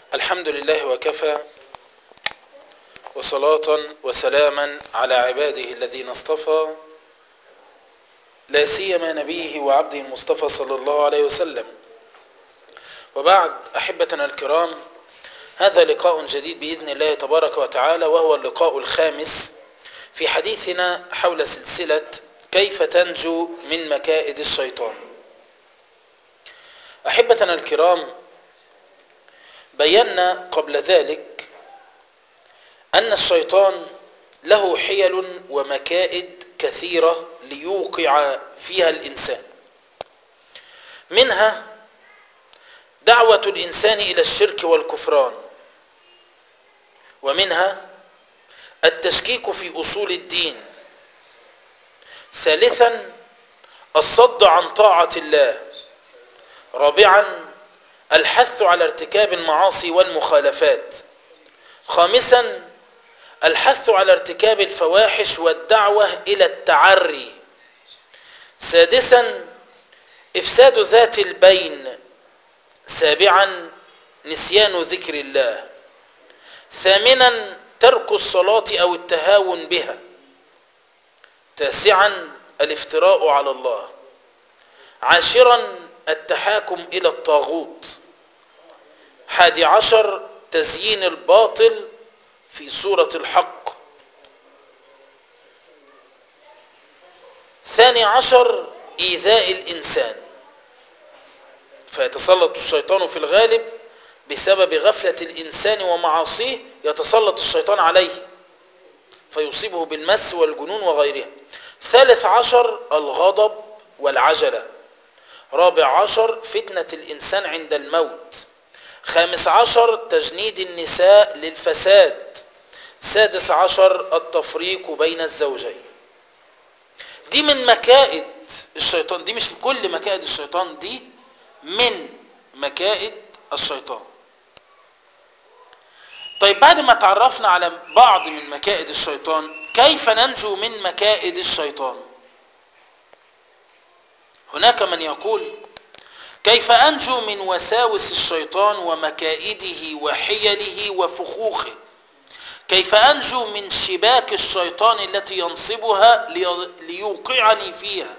الحمد لله وكفى وصلاة وسلاما على عباده الذين اصطفى لا سيما نبيه وعبده المصطفى صلى الله عليه وسلم وبعد أحبتنا الكرام هذا لقاء جديد بإذن الله تبارك وتعالى وهو اللقاء الخامس في حديثنا حول سلسلة كيف تنجو من مكائد الشيطان أحبتنا الكرام بينا قبل ذلك أن الشيطان له حيل ومكائد كثيرة ليوقع فيها الإنسان منها دعوة الإنسان إلى الشرك والكفران ومنها التشكيك في أصول الدين ثالثا الصد عن طاعة الله رابعا الحث على ارتكاب المعاصي والمخالفات خامسا الحث على ارتكاب الفواحش والدعوة إلى التعري سادسا إفساد ذات البين سابعا نسيان ذكر الله ثامنا ترك الصلاة أو التهاون بها تاسعا الافتراء على الله عاشرا التحاكم إلى الطاغوت حادي عشر تزيين الباطل في صورة الحق ثاني عشر إيذاء الإنسان فيتسلط الشيطان في الغالب بسبب غفلة الإنسان ومعاصيه يتسلط الشيطان عليه فيصيبه بالمس والجنون وغيرها ثالث عشر الغضب والعجلة رابع عشر فتنة الإنسان عند الموت خامس عشر تجنيد النساء للفساد سادس عشر التفريق بين الزوجين دي من مكائد الشيطان دي مش كل مكائد الشيطان دي من مكائد الشيطان طيب بعد ما تعرفنا على بعض من مكائد الشيطان كيف ننجو من مكائد الشيطان هناك من يقول كيف أنجو من وساوس الشيطان ومكائده وحيله وفخوخه كيف أنجو من شباك الشيطان التي ينصبها ليوقعني فيها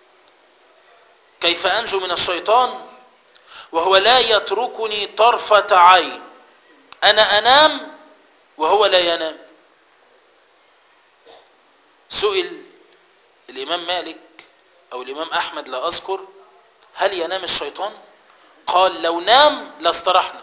كيف أنجو من الشيطان وهو لا يتركني طرفة عين أنا أنام وهو لا ينام سئل الإمام مالك أو الإمام أحمد لا أذكر هل ينام الشيطان قال لو نام لاسترحنا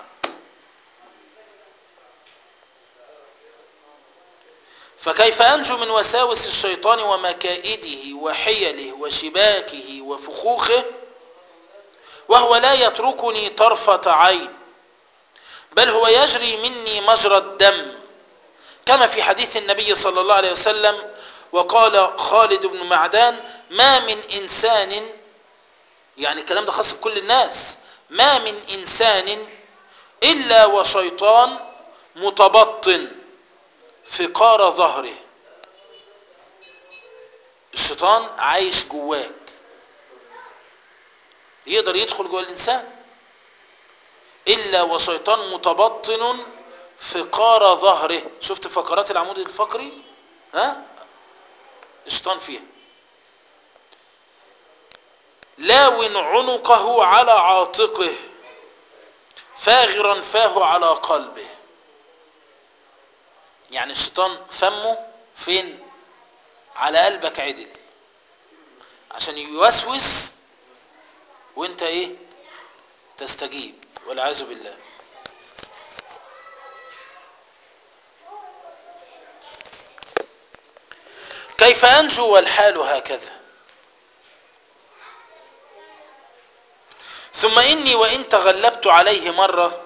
فكيف أنجو من وساوس الشيطان ومكائده وحيله وشباكه وفخوخه وهو لا يتركني طرفة عين بل هو يجري مني مجرى الدم كما في حديث النبي صلى الله عليه وسلم وقال خالد بن معدان ما من إنسان يعني الكلام ده خاص بكل الناس ما من إنسان إلا وشيطان متبطن في قار ظهره الشيطان عايش جواك يقدر يدخل جوا الإنسان إلا وشيطان متبطن في قار ظهره شفت فقرات العمود الفقري ها الشيطان فيها لاون عنقه على عاتقه فاغرا فاه على قلبه يعني الشيطان فمه فين على قلبك عدل عشان يوسوس وانت ايه تستجيب والعياذ بالله كيف انجو والحال هكذا ثم إني وإن تغلبت عليه مرة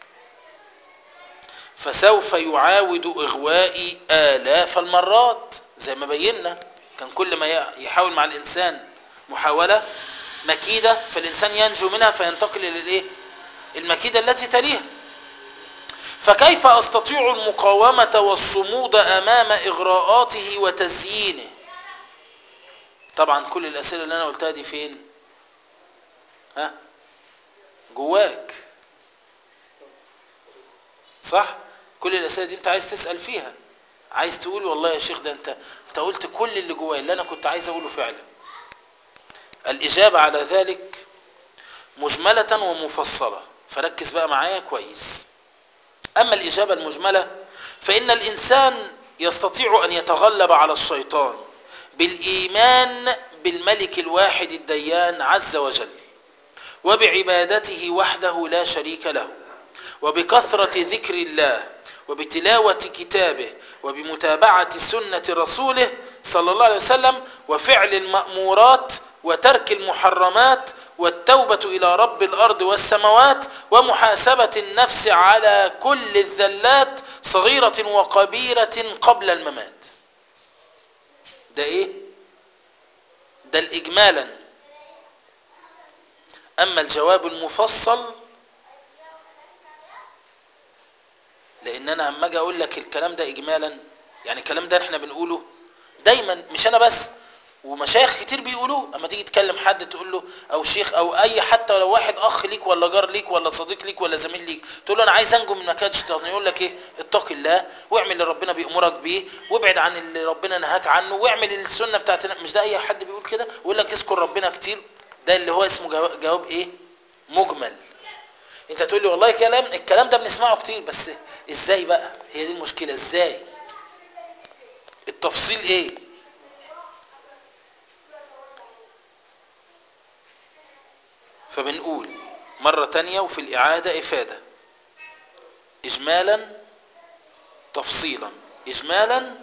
فسوف يعاود إغوائي آلاف المرات زي ما بينا كان كل ما يحاول مع الإنسان محاولة مكيدة فالإنسان ينجو منها فينتقل إلى الإيه؟ المكيدة التي تليها فكيف أستطيع المقاومة والصمود أمام إغراءاته وتزيينه طبعا كل الأسئلة اللي أنا قلتها دي فين ها جواك صح كل الاسئله دي انت عايز تسال فيها عايز تقول والله يا شيخ ده انت انت قلت كل اللي جوايا اللي انا كنت عايز اقوله فعلا الاجابه على ذلك مجمله ومفصله فركز بقى معايا كويس اما الاجابه المجمله فان الانسان يستطيع ان يتغلب على الشيطان بالايمان بالملك الواحد الديان عز وجل وبعبادته وحده لا شريك له وبكثره ذكر الله وبتلاوه كتابه وبمتابعه سنه رسوله صلى الله عليه وسلم وفعل المامورات وترك المحرمات والتوبه الى رب الارض والسماوات ومحاسبه النفس على كل الذلات صغيره وكبيره قبل الممات ده ايه ده الاجمالا اما الجواب المفصل لان انا اما اجي اقول لك الكلام ده اجمالا يعني الكلام ده احنا بنقوله دايما مش انا بس ومشايخ كتير بيقولوه اما تيجي تكلم حد تقول له او شيخ او اي حتى لو واحد اخ ليك ولا جار ليك ولا صديق ليك ولا زميل ليك تقول له انا عايز انجو من مكان الشيطان يقول لك ايه اتق الله واعمل اللي ربنا بيامرك بيه وابعد عن اللي ربنا نهاك عنه واعمل السنه بتاعت مش ده اي حد بيقول كده ويقول لك اذكر ربنا كتير ده اللي هو اسمه جواب, جواب ايه مجمل انت تقول لي والله كلام الكلام ده بنسمعه كتير بس ازاي بقى هي دي المشكله ازاي التفصيل ايه فبنقول مرة تانية وفي الإعادة إفادة إجمالا تفصيلا إجمالا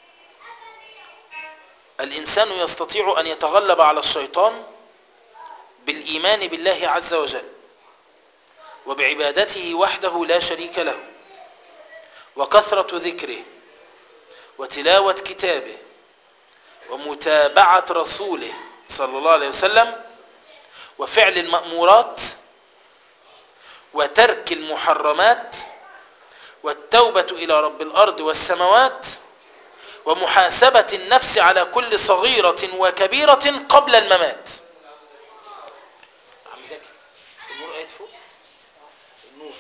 الإنسان يستطيع أن يتغلب على الشيطان بالإيمان بالله عز وجل وبعبادته وحده لا شريك له وكثرة ذكره وتلاوة كتابه ومتابعة رسوله صلى الله عليه وسلم وفعل المأمورات وترك المحرمات والتوبة إلى رب الأرض والسماوات ومحاسبة النفس على كل صغيرة وكبيرة قبل الممات عم زكي النور قاعد فوق النور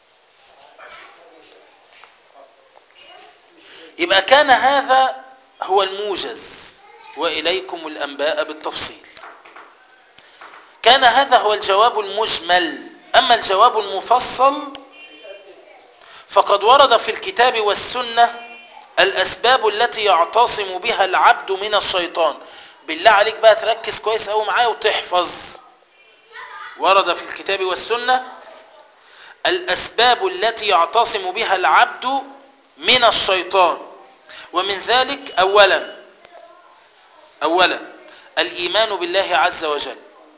يبقى كان هذا هو الموجز وإليكم الأنباء بالتفصيل كان هذا هو الجواب المجمل أما الجواب المفصل فقد ورد في الكتاب والسنة الأسباب التي يعتصم بها العبد من الشيطان بالله عليك بقى تركز كويس قوي معايا وتحفظ ورد في الكتاب والسنة الأسباب التي يعتصم بها العبد من الشيطان ومن ذلك أولا أولا الإيمان بالله عز وجل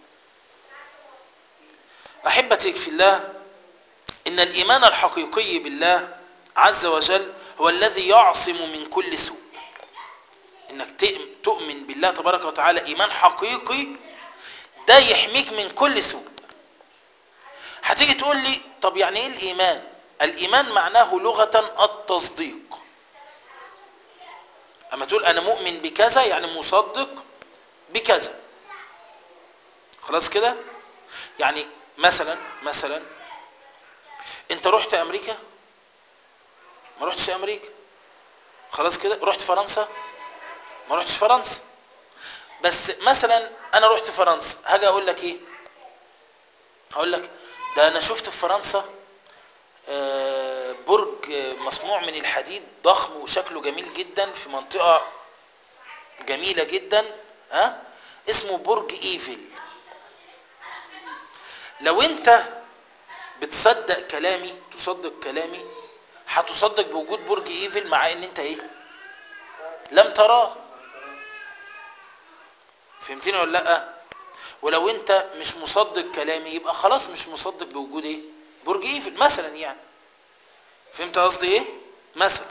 أحبتك في الله إن الإيمان الحقيقي بالله عز وجل هو الذي يعصم من كل سوء إنك تؤمن بالله تبارك وتعالى إيمان حقيقي ده يحميك من كل سوء هتيجي تقول لي طب يعني إيه الإيمان الإيمان معناه لغة التصديق أما تقول أنا مؤمن بكذا يعني مصدق بكذا خلاص كده يعني مثلا مثلا انت رحت امريكا ما رحتش امريكا خلاص كده رحت فرنسا ما رحتش فرنسا بس مثلا انا رحت فرنسا هاجي اقول لك ايه هقول لك ده انا شفت في فرنسا برج مصنوع من الحديد ضخم وشكله جميل جدا في منطقة جميلة جدا ها اسمه برج ايفل لو انت بتصدق كلامي تصدق كلامي هتصدق بوجود برج ايفل مع ان انت ايه لم تراه فهمتني ولا لا ولو انت مش مصدق كلامي يبقى خلاص مش مصدق بوجود ايه برج ايفل مثلا يعني فهمت قصدي ايه مثلا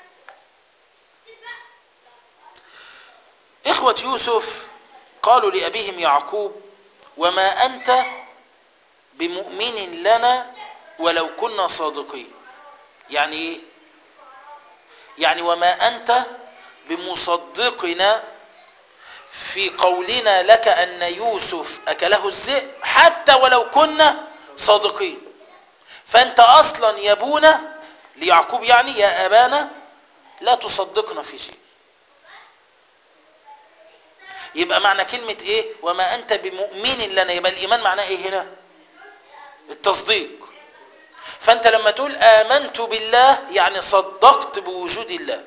اخوة يوسف قالوا لأبيهم يعقوب وما أنت بمؤمن لنا ولو كنا صادقين يعني ايه يعني وما أنت بمصدقنا في قولنا لك أن يوسف أكله الذئب حتى ولو كنا صادقين فأنت أصلا يا ابونا ليعقوب يعني يا ابانا لا تصدقنا في شيء يبقى معنى كلمة ايه وما انت بمؤمن لنا يبقى الايمان معناه ايه هنا التصديق فانت لما تقول امنت بالله يعني صدقت بوجود الله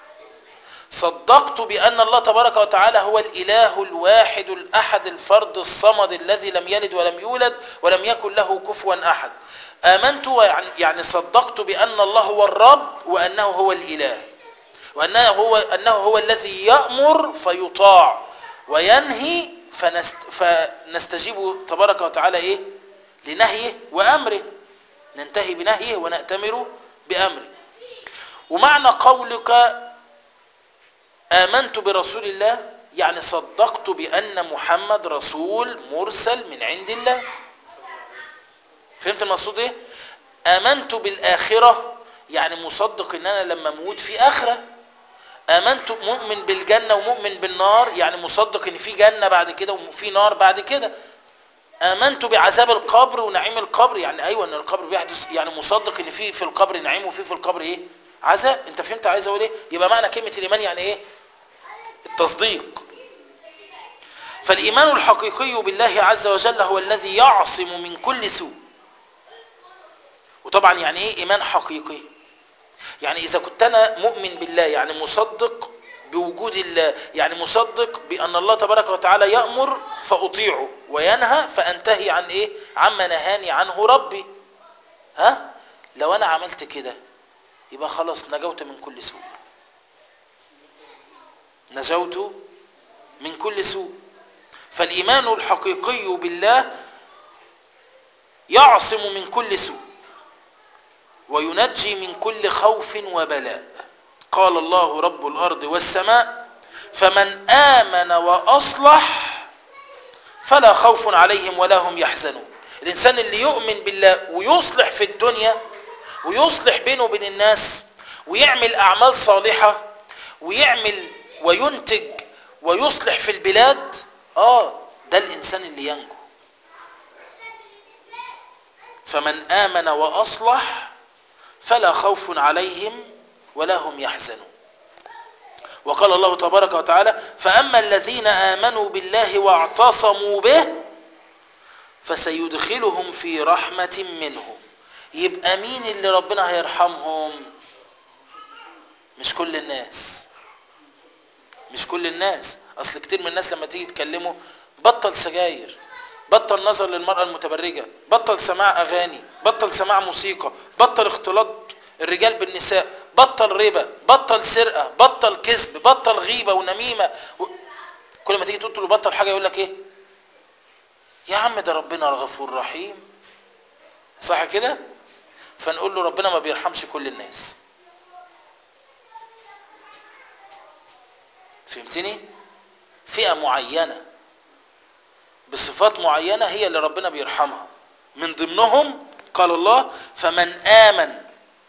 صدقت بان الله تبارك وتعالى هو الاله الواحد الاحد الفرد الصمد الذي لم يلد ولم يولد ولم يكن له كفوا احد امنت يعني صدقت بان الله هو الرب وانه هو الاله وانه هو انه هو الذي يامر فيطاع وينهي فنست فنستجيب تبارك وتعالى ايه لنهيه وامره ننتهي بنهيه ونأتمر بامره ومعنى قولك آمنت برسول الله يعني صدقت بأن محمد رسول مرسل من عند الله فهمت المقصود ايه آمنت بالآخرة يعني مصدق ان انا لما اموت في آخرة آمنت مؤمن بالجنة ومؤمن بالنار يعني مصدق ان في جنة بعد كده وفي نار بعد كده آمنت بعذاب القبر ونعيم القبر يعني ايوه ان القبر بيحدث يعني مصدق ان في في القبر نعيم وفي في القبر ايه عذاب انت فهمت عايز اقول ايه يبقى معنى كلمة الايمان يعني ايه التصديق فالإيمان الحقيقي بالله عز وجل هو الذي يعصم من كل سوء وطبعا يعني ايه إيمان حقيقي يعني إذا كنت أنا مؤمن بالله يعني مصدق بوجود الله يعني مصدق بأن الله تبارك وتعالى يأمر فأطيعه وينهى فأنتهي عن إيه عما نهاني عنه ربي ها لو أنا عملت كده يبقى خلاص نجوت من كل سوء نجوت من كل سوء فالإيمان الحقيقي بالله يعصم من كل سوء وينجي من كل خوف وبلاء قال الله رب الأرض والسماء فمن آمن وأصلح فلا خوف عليهم ولا هم يحزنون الإنسان اللي يؤمن بالله ويصلح في الدنيا ويصلح بينه وبين الناس ويعمل أعمال صالحة ويعمل وينتج ويصلح في البلاد اه ده الانسان اللي ينجو فمن امن واصلح فلا خوف عليهم ولا هم يحزنون وقال الله تبارك وتعالى فاما الذين امنوا بالله واعتصموا به فسيدخلهم في رحمه منه يبقى مين اللي ربنا هيرحمهم مش كل الناس مش كل الناس اصل كتير من الناس لما تيجي تكلمه بطل سجاير بطل نظر للمرأة المتبرجة بطل سماع اغاني بطل سماع موسيقى بطل اختلاط الرجال بالنساء بطل ربا بطل سرقة بطل كذب بطل غيبة ونميمة و... كل ما تيجي تقول له بطل حاجة يقول لك ايه يا عم ده ربنا غفور رحيم صح كده فنقول له ربنا ما بيرحمش كل الناس فهمتني فئة معينة بصفات معينة هي اللي ربنا بيرحمها من ضمنهم قال الله فمن آمن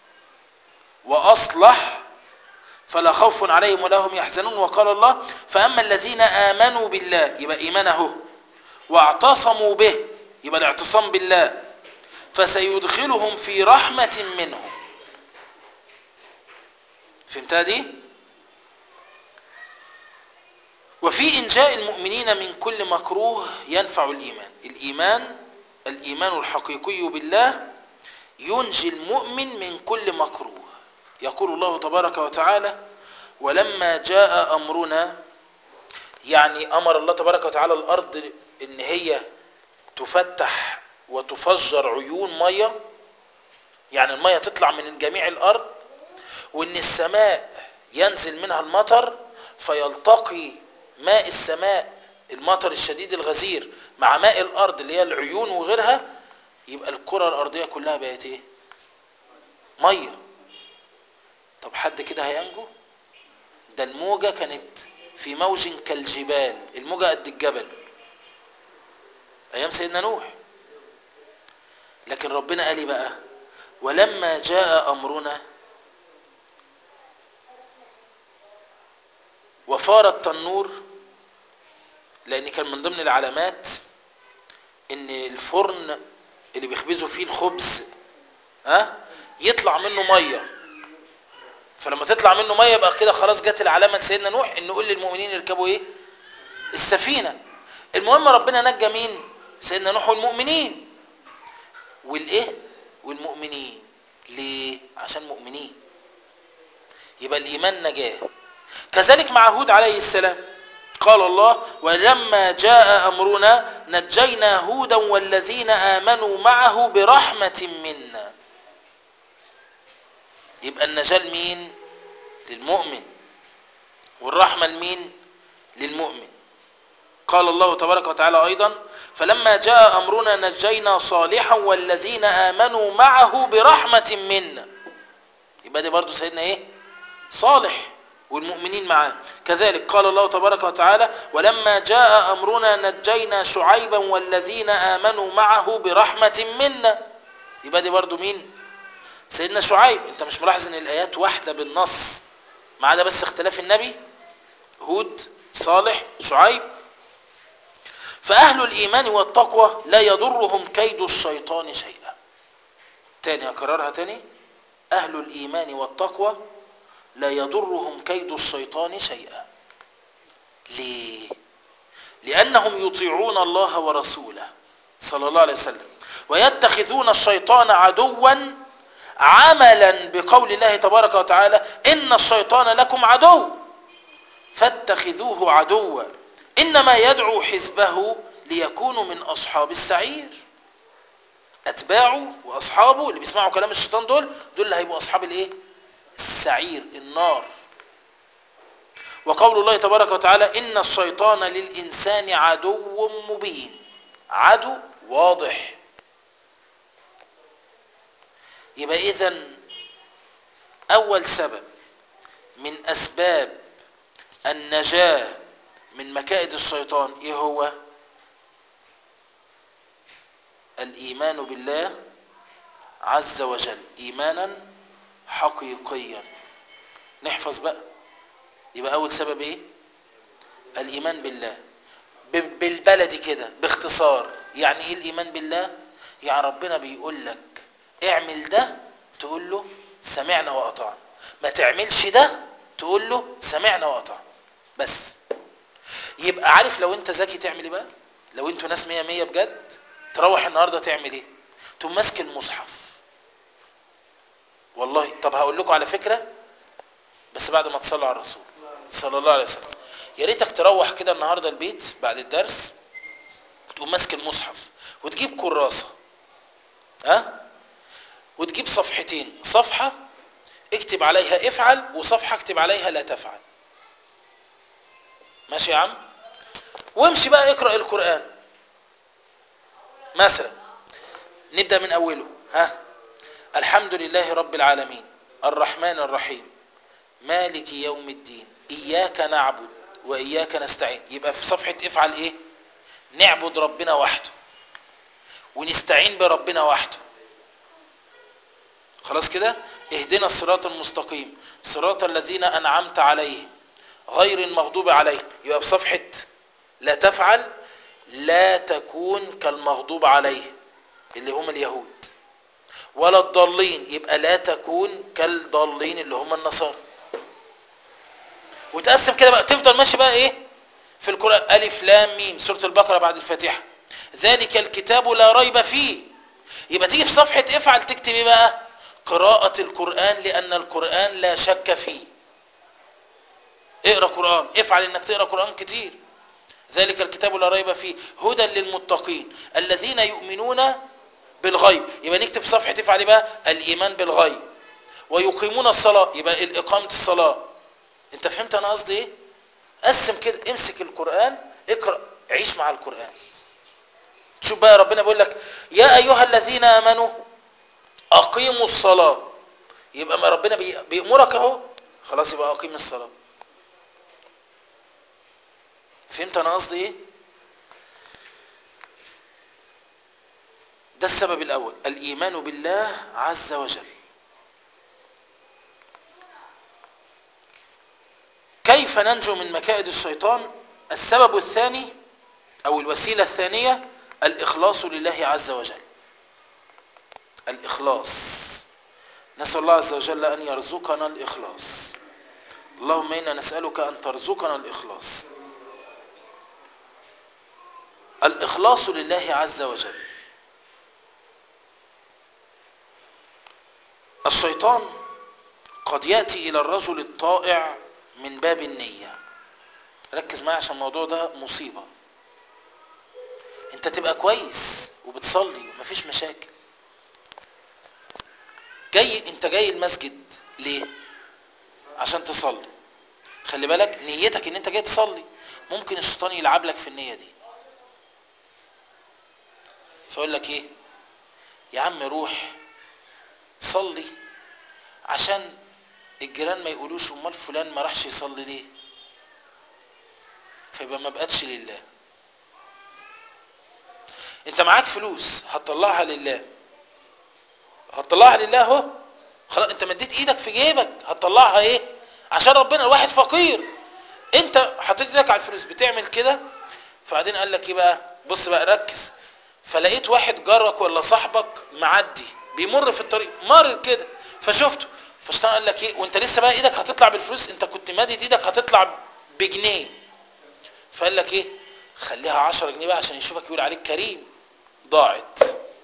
وأصلح فلا خوف عليهم ولا هم يحزنون وقال الله فأما الذين آمنوا بالله يبقى إيمانه واعتصموا به يبقى الاعتصام بالله فسيدخلهم في رحمة منه فهمتها دي؟ وفي إنجاء المؤمنين من كل مكروه ينفع الإيمان الإيمان الإيمان الحقيقي بالله ينجي المؤمن من كل مكروه يقول الله تبارك وتعالى ولما جاء أمرنا يعني أمر الله تبارك وتعالى الأرض إن هي تفتح وتفجر عيون مية يعني المية تطلع من جميع الأرض وإن السماء ينزل منها المطر فيلتقي ماء السماء المطر الشديد الغزير مع ماء الارض اللي هي العيون وغيرها يبقى الكره الارضيه كلها بقت ايه ميه طب حد كده هينجو ده الموجه كانت في موج كالجبال الموجه قد الجبل ايام سيدنا نوح لكن ربنا قال بقى ولما جاء امرنا وفار التنور لان كان من ضمن العلامات ان الفرن اللي بيخبزوا فيه الخبز ها يطلع منه ميه فلما تطلع منه ميه يبقى كده خلاص جت العلامه لسيدنا نوح انه يقول للمؤمنين يركبوا ايه السفينه المهم ربنا نجى مين سيدنا نوح والمؤمنين والايه والمؤمنين ليه عشان مؤمنين يبقى الايمان نجاه كذلك مع هود عليه السلام قال الله ولما جاء امرنا نجينا هودا والذين امنوا معه برحمه منا يبقى النجاه لمين للمؤمن والرحمه لمين للمؤمن قال الله تبارك وتعالى ايضا فلما جاء امرنا نجينا صالحا والذين امنوا معه برحمه منا يبقى دي برضو سيدنا ايه صالح والمؤمنين معاه كذلك قال الله تبارك وتعالى ولما جاء امرنا نجينا شعيبا والذين امنوا معه برحمه منا يبقى دي برضو مين سيدنا شعيب انت مش ملاحظ ان الايات واحده بالنص ما عدا بس اختلاف النبي هود صالح شعيب فأهل الإيمان والتقوى لا يضرهم كيد الشيطان شيئا تاني أكررها تاني أهل الإيمان والتقوى لا يضرهم كيد الشيطان شيئا ليه لأنهم يطيعون الله ورسوله صلى الله عليه وسلم ويتخذون الشيطان عدوا عملا بقول الله تبارك وتعالى إن الشيطان لكم عدو فاتخذوه عدوا إنما يدعو حزبه ليكونوا من أصحاب السعير أتباعه وأصحابه اللي بيسمعوا كلام الشيطان دول دول اللي هيبقوا أصحاب الإيه؟ السعير النار وقول الله تبارك وتعالى إن الشيطان للإنسان عدو مبين عدو واضح يبقى إذن أول سبب من أسباب النجاة من مكائد الشيطان ايه هو الايمان بالله عز وجل ايمانا حقيقيا نحفظ بقى يبقى اول سبب ايه الايمان بالله بالبلدي كده باختصار يعني ايه الايمان بالله يعني ربنا بيقول لك اعمل ده تقول له سمعنا واطعنا ما تعملش ده تقول له سمعنا واطعنا بس يبقى عارف لو انت ذكي تعمل ايه بقى لو انتوا ناس مية مية بجد تروح النهاردة تعمل ايه تقوم ماسك المصحف والله طب هقول لكم على فكرة بس بعد ما تصلوا على الرسول صلى الله عليه وسلم يا ريتك تروح كده النهاردة البيت بعد الدرس تقوم ماسك المصحف وتجيب كراسة ها وتجيب صفحتين صفحة اكتب عليها افعل وصفحة اكتب عليها لا تفعل ماشي يا عم وامشي بقى اقرأ القرآن مثلا نبدأ من أوله ها الحمد لله رب العالمين الرحمن الرحيم مالك يوم الدين إياك نعبد وإياك نستعين يبقى في صفحة افعل ايه نعبد ربنا وحده ونستعين بربنا وحده خلاص كده اهدنا الصراط المستقيم صراط الذين أنعمت عليهم غير المغضوب عليه يبقى في صفحة لا تفعل لا تكون كالمغضوب عليه اللي هم اليهود ولا الضالين يبقى لا تكون كالضالين اللي هم النصارى وتقسم كده بقى تفضل ماشي بقى ايه في القرآن ألف لام ميم سورة البقرة بعد الفاتحة ذلك الكتاب لا ريب فيه يبقى تيجي في صفحة افعل تكتب ايه بقى قراءة القرآن لأن القرآن لا شك فيه اقرا قرآن افعل انك تقرا قرآن كتير ذلك الكتاب لا ريب فيه هدى للمتقين الذين يؤمنون بالغيب يبقى نكتب في صفحة افعل بقى الإيمان بالغيب ويقيمون الصلاة يبقى الإقامة الصلاة انت فهمت انا قصدي ايه قسم كده امسك القرآن اقرأ عيش مع القرآن شوف بقى ربنا بيقول لك يا أيها الذين آمنوا أقيموا الصلاة يبقى ما ربنا بيأمرك اهو خلاص يبقى أقيم الصلاة فهمت انا قصدي ايه ده السبب الاول الايمان بالله عز وجل كيف ننجو من مكائد الشيطان السبب الثاني او الوسيله الثانيه الاخلاص لله عز وجل الاخلاص نسأل الله عز وجل أن يرزقنا الإخلاص اللهم إنا نسألك أن ترزقنا الإخلاص الإخلاص لله عز وجل الشيطان قد يأتي إلى الرجل الطائع من باب النية ركز معي عشان الموضوع ده مصيبة انت تبقى كويس وبتصلي ومفيش مشاكل جاي انت جاي المسجد ليه عشان تصلي خلي بالك نيتك ان انت جاي تصلي ممكن الشيطان يلعب لك في النية دي فيقول لك ايه يا عم روح صلي عشان الجيران ما يقولوش امال فلان ما راحش يصلي ليه فيبقى ما بقتش لله انت معاك فلوس هتطلعها لله هتطلعها لله اهو خلاص انت مديت ايدك في جيبك هتطلعها ايه عشان ربنا الواحد فقير انت حطيت ايدك على الفلوس بتعمل كده فبعدين قال لك ايه بقى بص بقى ركز فلقيت واحد جارك ولا صاحبك معدي بيمر في الطريق مر كده فشفته فالشيطان قال لك ايه وانت لسه بقى ايدك هتطلع بالفلوس انت كنت مادد ايدك هتطلع بجنيه فقال لك ايه خليها 10 جنيه بقى عشان يشوفك يقول عليك كريم ضاعت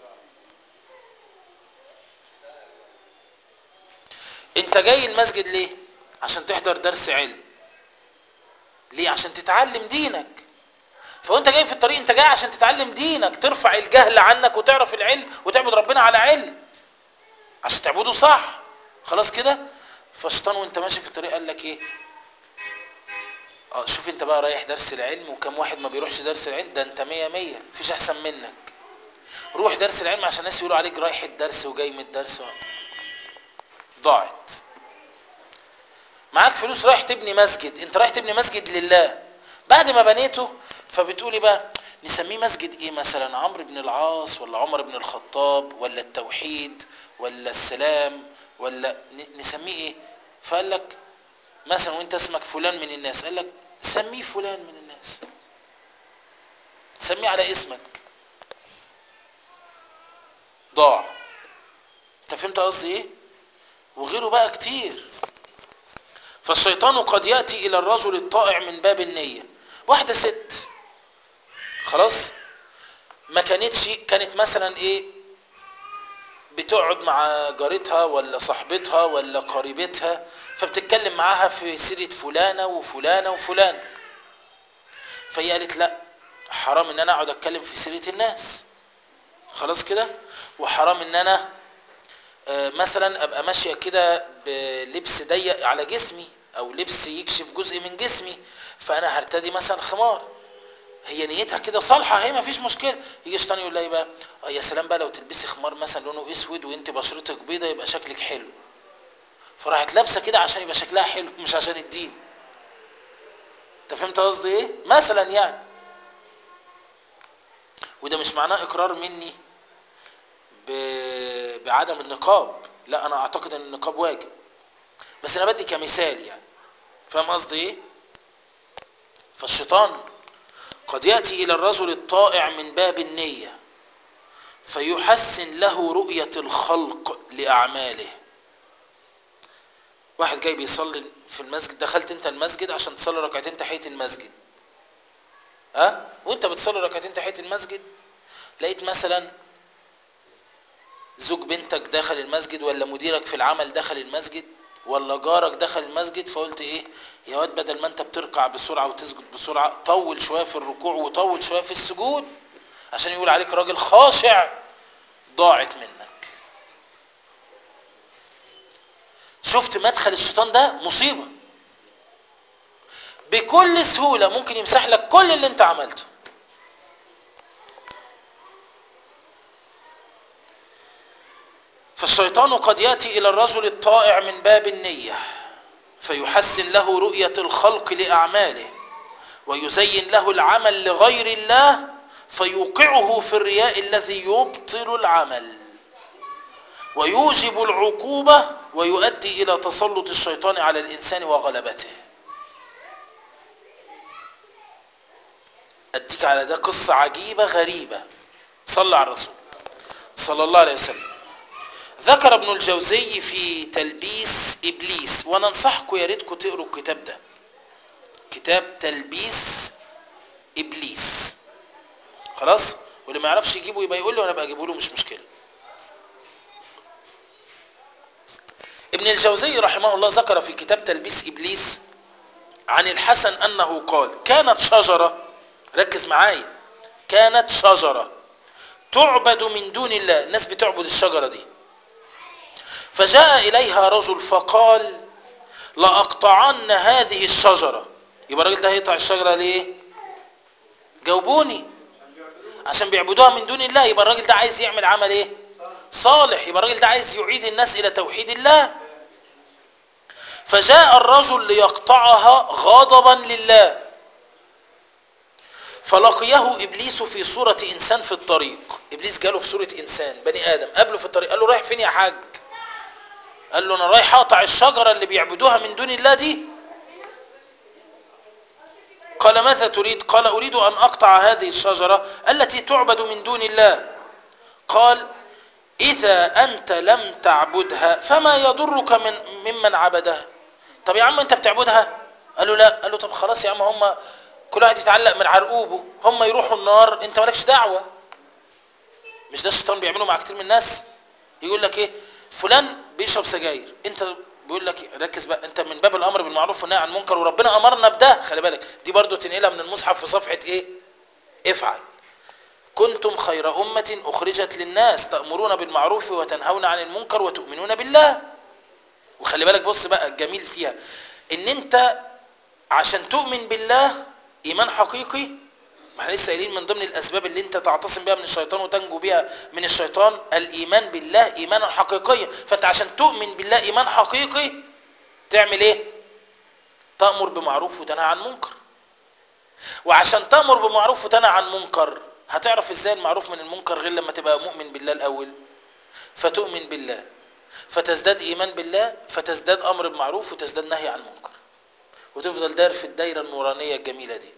انت جاي المسجد ليه عشان تحضر درس علم ليه عشان تتعلم دينك فوانت جاي في الطريق انت جاي عشان تتعلم دينك ترفع الجهل عنك وتعرف العلم وتعبد ربنا على علم عشان تعبده صح خلاص كده فالشيطان وانت ماشي في الطريق قال لك ايه اه شوف انت بقى رايح درس العلم وكم واحد ما بيروحش درس العلم ده انت مية مية مفيش احسن منك روح درس العلم عشان الناس يقولوا عليك رايح الدرس وجاي من الدرس و... ضاعت معاك فلوس رايح تبني مسجد انت رايح تبني مسجد لله بعد ما بنيته فبتقولي بقى نسميه مسجد ايه مثلا عمرو بن العاص ولا عمر بن الخطاب ولا التوحيد ولا السلام ولا نسميه ايه فقال لك مثلا وانت اسمك فلان من الناس قال لك سميه فلان من الناس سميه على اسمك ضاع انت فهمت قصدي ايه وغيره بقى كتير فالشيطان قد يأتي إلى الرجل الطائع من باب النية واحدة ست خلاص ما كانتش كانت مثلا ايه بتقعد مع جارتها ولا صاحبتها ولا قريبتها فبتتكلم معاها في سيرة فلانة وفلانة وفلانة فهي قالت لا حرام ان انا اقعد اتكلم في سيرة الناس خلاص كده وحرام ان انا مثلا ابقى ماشيه كده بلبس ضيق على جسمي او لبس يكشف جزء من جسمي فانا هرتدي مثلا خمار هي نيتها كده صالحه هي ما فيش مشكله يجي الشيطان يقول لها ايه بقى اه يا سلام بقى لو تلبسي خمار مثلا لونه اسود وانت بشرتك بيضه يبقى شكلك حلو فراحت لابسه كده عشان يبقى شكلها حلو مش عشان الدين انت فهمت قصدي ايه مثلا يعني وده مش معناه اقرار مني بعدم النقاب لا انا اعتقد ان النقاب واجب بس انا بدي كمثال يعني فاهم قصدي ايه فالشيطان قد ياتي الى الرجل الطائع من باب النيه فيحسن له رؤيه الخلق لاعماله واحد جاي بيصلي في المسجد دخلت انت المسجد عشان تصلي ركعتين تحيه المسجد ها أه؟ وانت بتصلي ركعتين تحيه المسجد لقيت مثلا زوج بنتك دخل المسجد ولا مديرك في العمل دخل المسجد ولا جارك دخل المسجد فقلت ايه يا واد بدل ما انت بتركع بسرعه وتسجد بسرعه طول شويه في الركوع وطول شويه في السجود عشان يقول عليك راجل خاشع ضاعت منك شفت مدخل الشيطان ده مصيبه بكل سهوله ممكن يمسح لك كل اللي انت عملته فالشيطان قد ياتي الى الرجل الطائع من باب النيه فيحسن له رؤيه الخلق لاعماله ويزين له العمل لغير الله فيوقعه في الرياء الذي يبطل العمل ويوجب العقوبه ويؤدي الى تسلط الشيطان على الانسان وغلبته اديك على ده قصه عجيبه غريبه صلى على الرسول صلى الله عليه وسلم ذكر ابن الجوزي في تلبيس ابليس وانا انصحكم يا ريتكم تقروا الكتاب ده كتاب تلبيس ابليس خلاص واللي ما يعرفش يجيبه يبقى يقول لي وانا بقى اجيبه له مش مشكله ابن الجوزي رحمه الله ذكر في كتاب تلبيس ابليس عن الحسن انه قال كانت شجره ركز معايا كانت شجره تعبد من دون الله الناس بتعبد الشجره دي فجاء اليها رجل فقال لاقطعن هذه الشجره يبقى الراجل ده هيقطع الشجره ليه جاوبوني عشان بيعبدوها من دون الله يبقى الراجل ده عايز يعمل عمل ايه صالح يبقى الراجل ده عايز يعيد الناس الى توحيد الله فجاء الرجل ليقطعها غضبا لله فلقيه ابليس في صورة انسان في الطريق ابليس جاله في صورة انسان بني ادم قابله في الطريق قال له رايح فين يا حاج قال له انا رايح اقطع الشجرة اللي بيعبدوها من دون الله دي قال ماذا تريد قال اريد ان اقطع هذه الشجرة التي تعبد من دون الله قال اذا انت لم تعبدها فما يضرك من ممن عبدها طب يا عم انت بتعبدها قال له لا قال له طب خلاص يا عم هم كل واحد يتعلق من عرقوبه هم يروحوا النار انت مالكش دعوه مش ده الشيطان بيعمله مع كتير من الناس يقول لك ايه فلان بيشرب سجاير انت بيقول لك ركز بقى انت من باب الامر بالمعروف والنهي عن المنكر وربنا امرنا بده خلي بالك دي برضو تنقلها من المصحف في صفحه ايه افعل كنتم خير امه اخرجت للناس تامرون بالمعروف وتنهون عن المنكر وتؤمنون بالله وخلي بالك بص بقى الجميل فيها ان انت عشان تؤمن بالله ايمان حقيقي ما احنا لسه قايلين من ضمن الاسباب اللي انت تعتصم بها من الشيطان وتنجو بها من الشيطان الايمان بالله ايمانا حقيقيا فانت عشان تؤمن بالله ايمان حقيقي تعمل ايه تامر بمعروف وتنهى عن منكر وعشان تامر بمعروف وتنهى عن منكر هتعرف ازاي المعروف من المنكر غير لما تبقى مؤمن بالله الاول فتؤمن بالله فتزداد ايمان بالله فتزداد امر بمعروف وتزداد نهي عن منكر وتفضل داير في الدايره النورانيه الجميله دي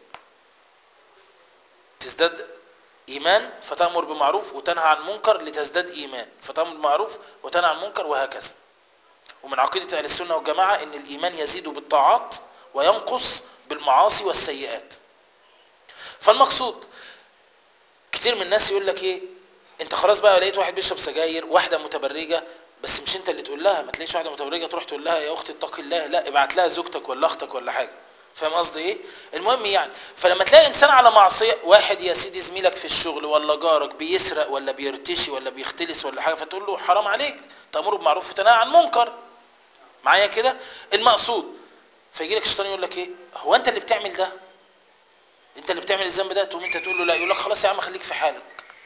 تزداد ايمان فتامر بمعروف وتنهى عن منكر لتزداد ايمان فتامر بمعروف وتنهى عن منكر وهكذا ومن عقيده اهل السنه والجماعه ان الايمان يزيد بالطاعات وينقص بالمعاصي والسيئات فالمقصود كتير من الناس يقول لك ايه انت خلاص بقى لقيت واحد بيشرب سجاير واحده متبرجه بس مش انت اللي تقول لها ما تلاقيش واحده متبرجه تروح تقول لها يا اختي اتقي الله لا ابعت لها زوجتك ولا اختك ولا حاجه فاهم قصدي ايه المهم يعني فلما تلاقي انسان على معصيه واحد يا سيدي زميلك في الشغل ولا جارك بيسرق ولا بيرتشي ولا بيختلس ولا حاجه فتقول له حرام عليك تامر بمعروف وتنهى عن منكر معايا كده المقصود فيجي لك الشيطان يقول لك ايه هو انت اللي بتعمل ده انت اللي بتعمل الذنب ده تقوم انت تقول له لا يقول لك خلاص يا عم خليك في حالك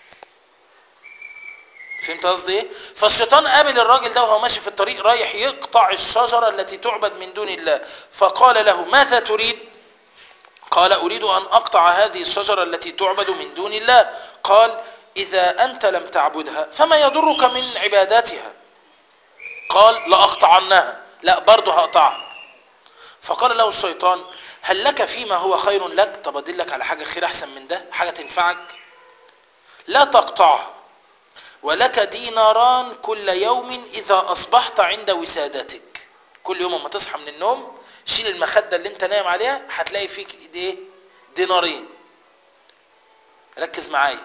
فهمت قصدي ايه فالشيطان قابل الراجل ده وهو ماشي في الطريق رايح يقطع الشجره التي تعبد من دون الله فقال له ماذا تريد قال اريد ان اقطع هذه الشجره التي تعبد من دون الله قال اذا انت لم تعبدها فما يضرك من عباداتها قال لاقطعنها لا برضه هقطعها فقال له الشيطان هل لك فيما هو خير لك طب ادلك على حاجه خير احسن من ده حاجه تنفعك لا تقطعها ولك ديناران كل يوم إذا أصبحت عند وسادتك كل يوم اما تصحى من النوم شيل المخدة اللي انت نايم عليها هتلاقي فيك ايه دينارين ركز معايا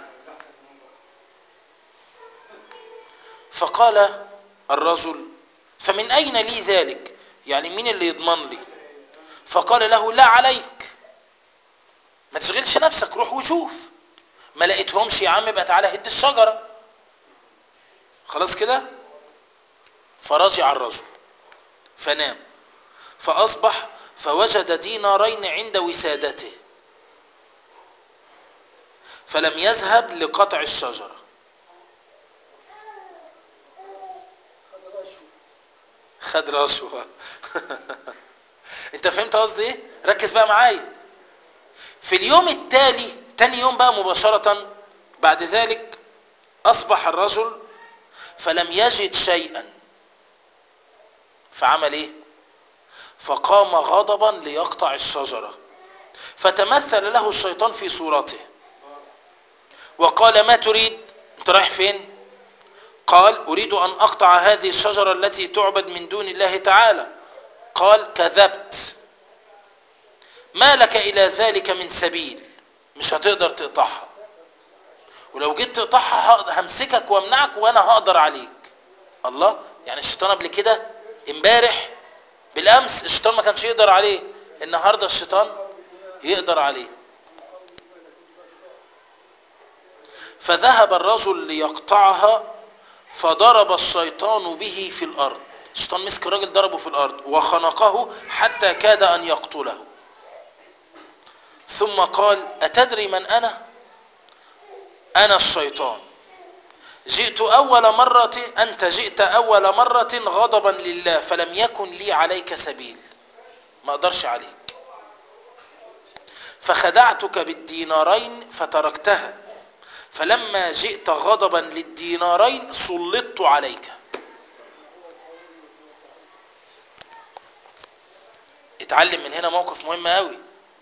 فقال الرجل فمن أين لي ذلك يعني مين اللي يضمن لي فقال له لا عليك ما تشغلش نفسك روح وشوف ما لقيتهمش يا عم يبقى تعالى هد الشجره خلاص كده فرجع الرجل فنام فأصبح فوجد دينارين عند وسادته فلم يذهب لقطع الشجرة خد رشوة انت فهمت قصدي ايه ركز بقى معايا في اليوم التالي تاني يوم بقى مباشرة بعد ذلك أصبح الرجل فلم يجد شيئا فعمل ايه فقام غضبا ليقطع الشجرة فتمثل له الشيطان في صورته وقال ما تريد انت رايح فين قال أريد أن أقطع هذه الشجرة التي تعبد من دون الله تعالى قال كذبت ما لك إلى ذلك من سبيل مش هتقدر تقطعها ولو جيت تقطعها همسكك وامنعك وانا هقدر عليك الله يعني الشيطان قبل كده امبارح بالامس الشيطان ما كانش يقدر عليه النهارده الشيطان يقدر عليه فذهب الرجل ليقطعها فضرب الشيطان به في الارض الشيطان مسك الراجل ضربه في الارض وخنقه حتى كاد ان يقتله ثم قال اتدري من انا انا الشيطان جئت اول مره انت جئت اول مره غضبا لله فلم يكن لي عليك سبيل ما اقدرش عليك فخدعتك بالدينارين فتركتها فلما جئت غضبا للدينارين سلطت عليك اتعلم من هنا موقف مهم قوي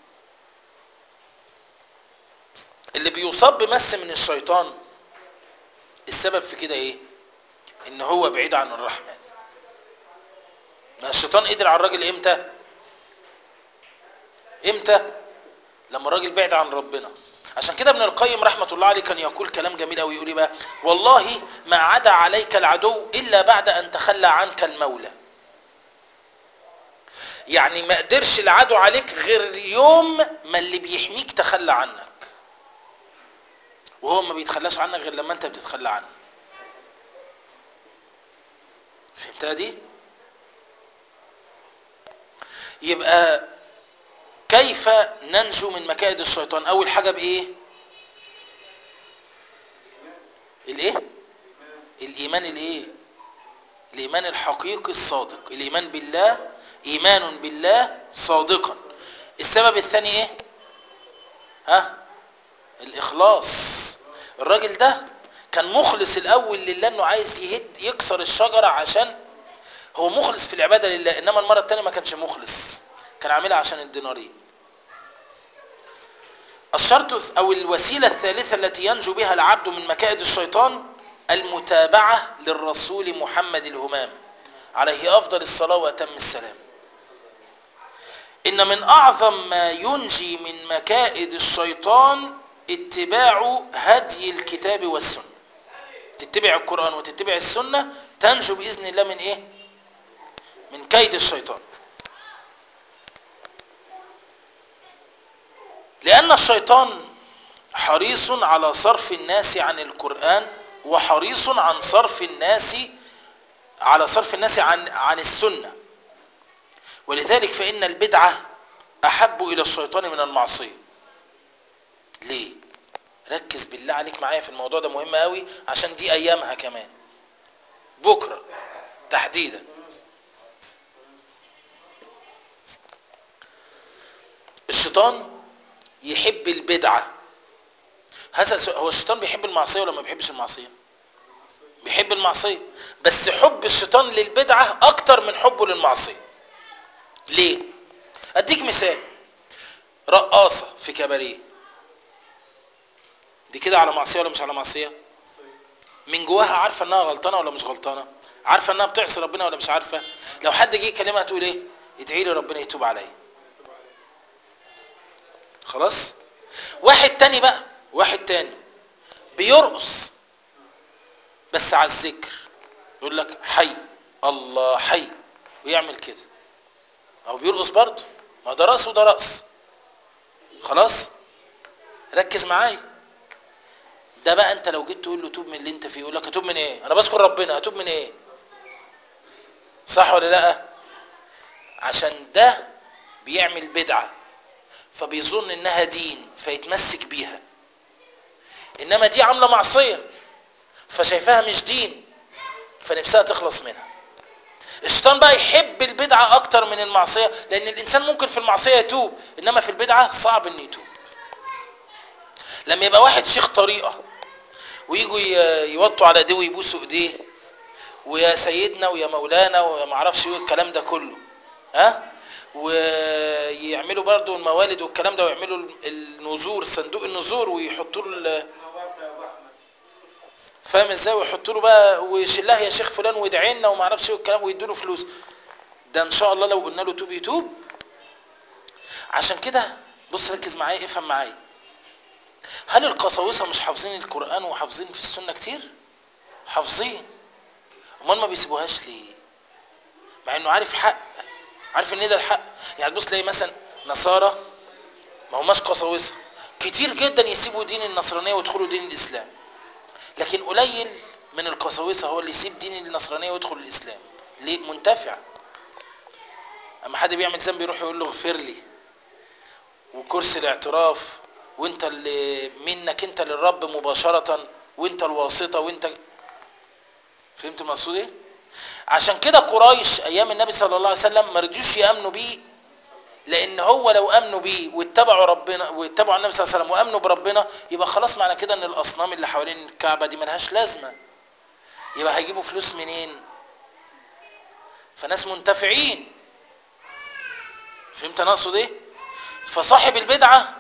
اللي بيصاب بمس من الشيطان السبب في كده ايه ان هو بعيد عن الرحمن ما الشيطان قدر على الراجل امتى امتى لما الراجل بعد عن ربنا عشان كده ابن القيم رحمة الله عليه كان يقول كلام جميل قوي يقول بقى والله ما عدا عليك العدو إلا بعد أن تخلى عنك المولى يعني ما قدرش العدو عليك غير يوم ما اللي بيحميك تخلى عنك وهو ما بيتخلاش عنك غير لما انت بتتخلى عنه فهمتها دي يبقى كيف ننجو من مكائد الشيطان اول حاجه بايه الايه الايمان الايه الايمان الحقيقي الصادق الايمان بالله ايمان بالله صادقا السبب الثاني ايه ها الاخلاص الراجل ده كان مخلص الاول لله انه عايز يهد يكسر الشجره عشان هو مخلص في العباده لله انما المره الثانيه ما كانش مخلص كان عاملها عشان الدينارين الشرط او الوسيله الثالثه التي ينجو بها العبد من مكائد الشيطان المتابعه للرسول محمد الهمام عليه افضل الصلاه واتم السلام ان من اعظم ما ينجي من مكائد الشيطان اتباع هدي الكتاب والسنه تتبع القران وتتبع السنه تنجو باذن الله من ايه من كيد الشيطان لأن الشيطان حريص على صرف الناس عن القرآن وحريص عن صرف الناس على صرف الناس عن عن السنة ولذلك فإن البدعة أحب إلى الشيطان من المعصية ليه؟ ركز بالله عليك معايا في الموضوع ده مهم قوي عشان دي أيامها كمان بكرة تحديدا الشيطان يحب البدعة هذا هو الشيطان بيحب المعصية ولا ما بيحبش المعصية بيحب المعصية بس حب الشيطان للبدعة أكتر من حبه للمعصية ليه أديك مثال رقاصة في كباريه دي كده على معصية ولا مش على معصية من جواها عارفة انها غلطانة ولا مش غلطانة عارفة انها بتعصي ربنا ولا مش عارفة لو حد جه يكلمها تقول ايه ادعي لي ربنا يتوب عليا خلاص واحد تاني بقى واحد تاني بيرقص بس على الذكر يقول لك حي الله حي ويعمل كده او بيرقص برضه ما ده رقص وده رقص خلاص ركز معايا ده بقى انت لو جيت تقول له توب من اللي انت فيه يقول لك اتوب من ايه انا بذكر ربنا اتوب من ايه صح ولا لا عشان ده بيعمل بدعه فبيظن انها دين فيتمسك بيها انما دي عامله معصيه فشايفاها مش دين فنفسها تخلص منها الشيطان بقى يحب البدعه اكتر من المعصيه لان الانسان ممكن في المعصيه يتوب انما في البدعه صعب انه يتوب لما يبقى واحد شيخ طريقه ويجوا يوطوا على ايديه ويبوسوا ايديه ويا سيدنا ويا مولانا ويا معرفش ايه الكلام ده كله ها ويعملوا برضو الموالد والكلام ده ويعملوا النذور صندوق النذور ويحطوا له فاهم ازاي ويحطوا له بقى ويشلها يا شيخ فلان ويدعي لنا وما اعرفش ايه والكلام ويدوا له فلوس ده ان شاء الله لو قلنا له توب يتوب عشان كده بص ركز معايا افهم معايا هل القساوسه مش حافظين القران وحافظين في السنه كتير حافظين امال ما بيسيبوهاش ليه مع انه عارف حق عارف ان ده الحق يعني تبص تلاقي مثلا نصارى ما هماش قساوسه كتير جدا يسيبوا دين النصرانيه ويدخلوا دين الاسلام لكن قليل من القساوسه هو اللي يسيب دين النصرانيه ويدخل الاسلام ليه منتفع اما حد بيعمل ذنب يروح يقول له اغفر لي وكرسي الاعتراف وانت اللي منك انت للرب مباشره وانت الواسطه وانت فهمت المقصود ايه عشان كده قريش ايام النبي صلى الله عليه وسلم ما رضيوش يامنوا بيه لان هو لو امنوا بيه واتبعوا ربنا واتبعوا النبي صلى الله عليه وسلم وامنوا بربنا يبقى خلاص معنى كده ان الاصنام اللي حوالين الكعبه دي ملهاش لازمه يبقى هيجيبوا فلوس منين فناس منتفعين فهمت انا اقصد ايه فصاحب البدعه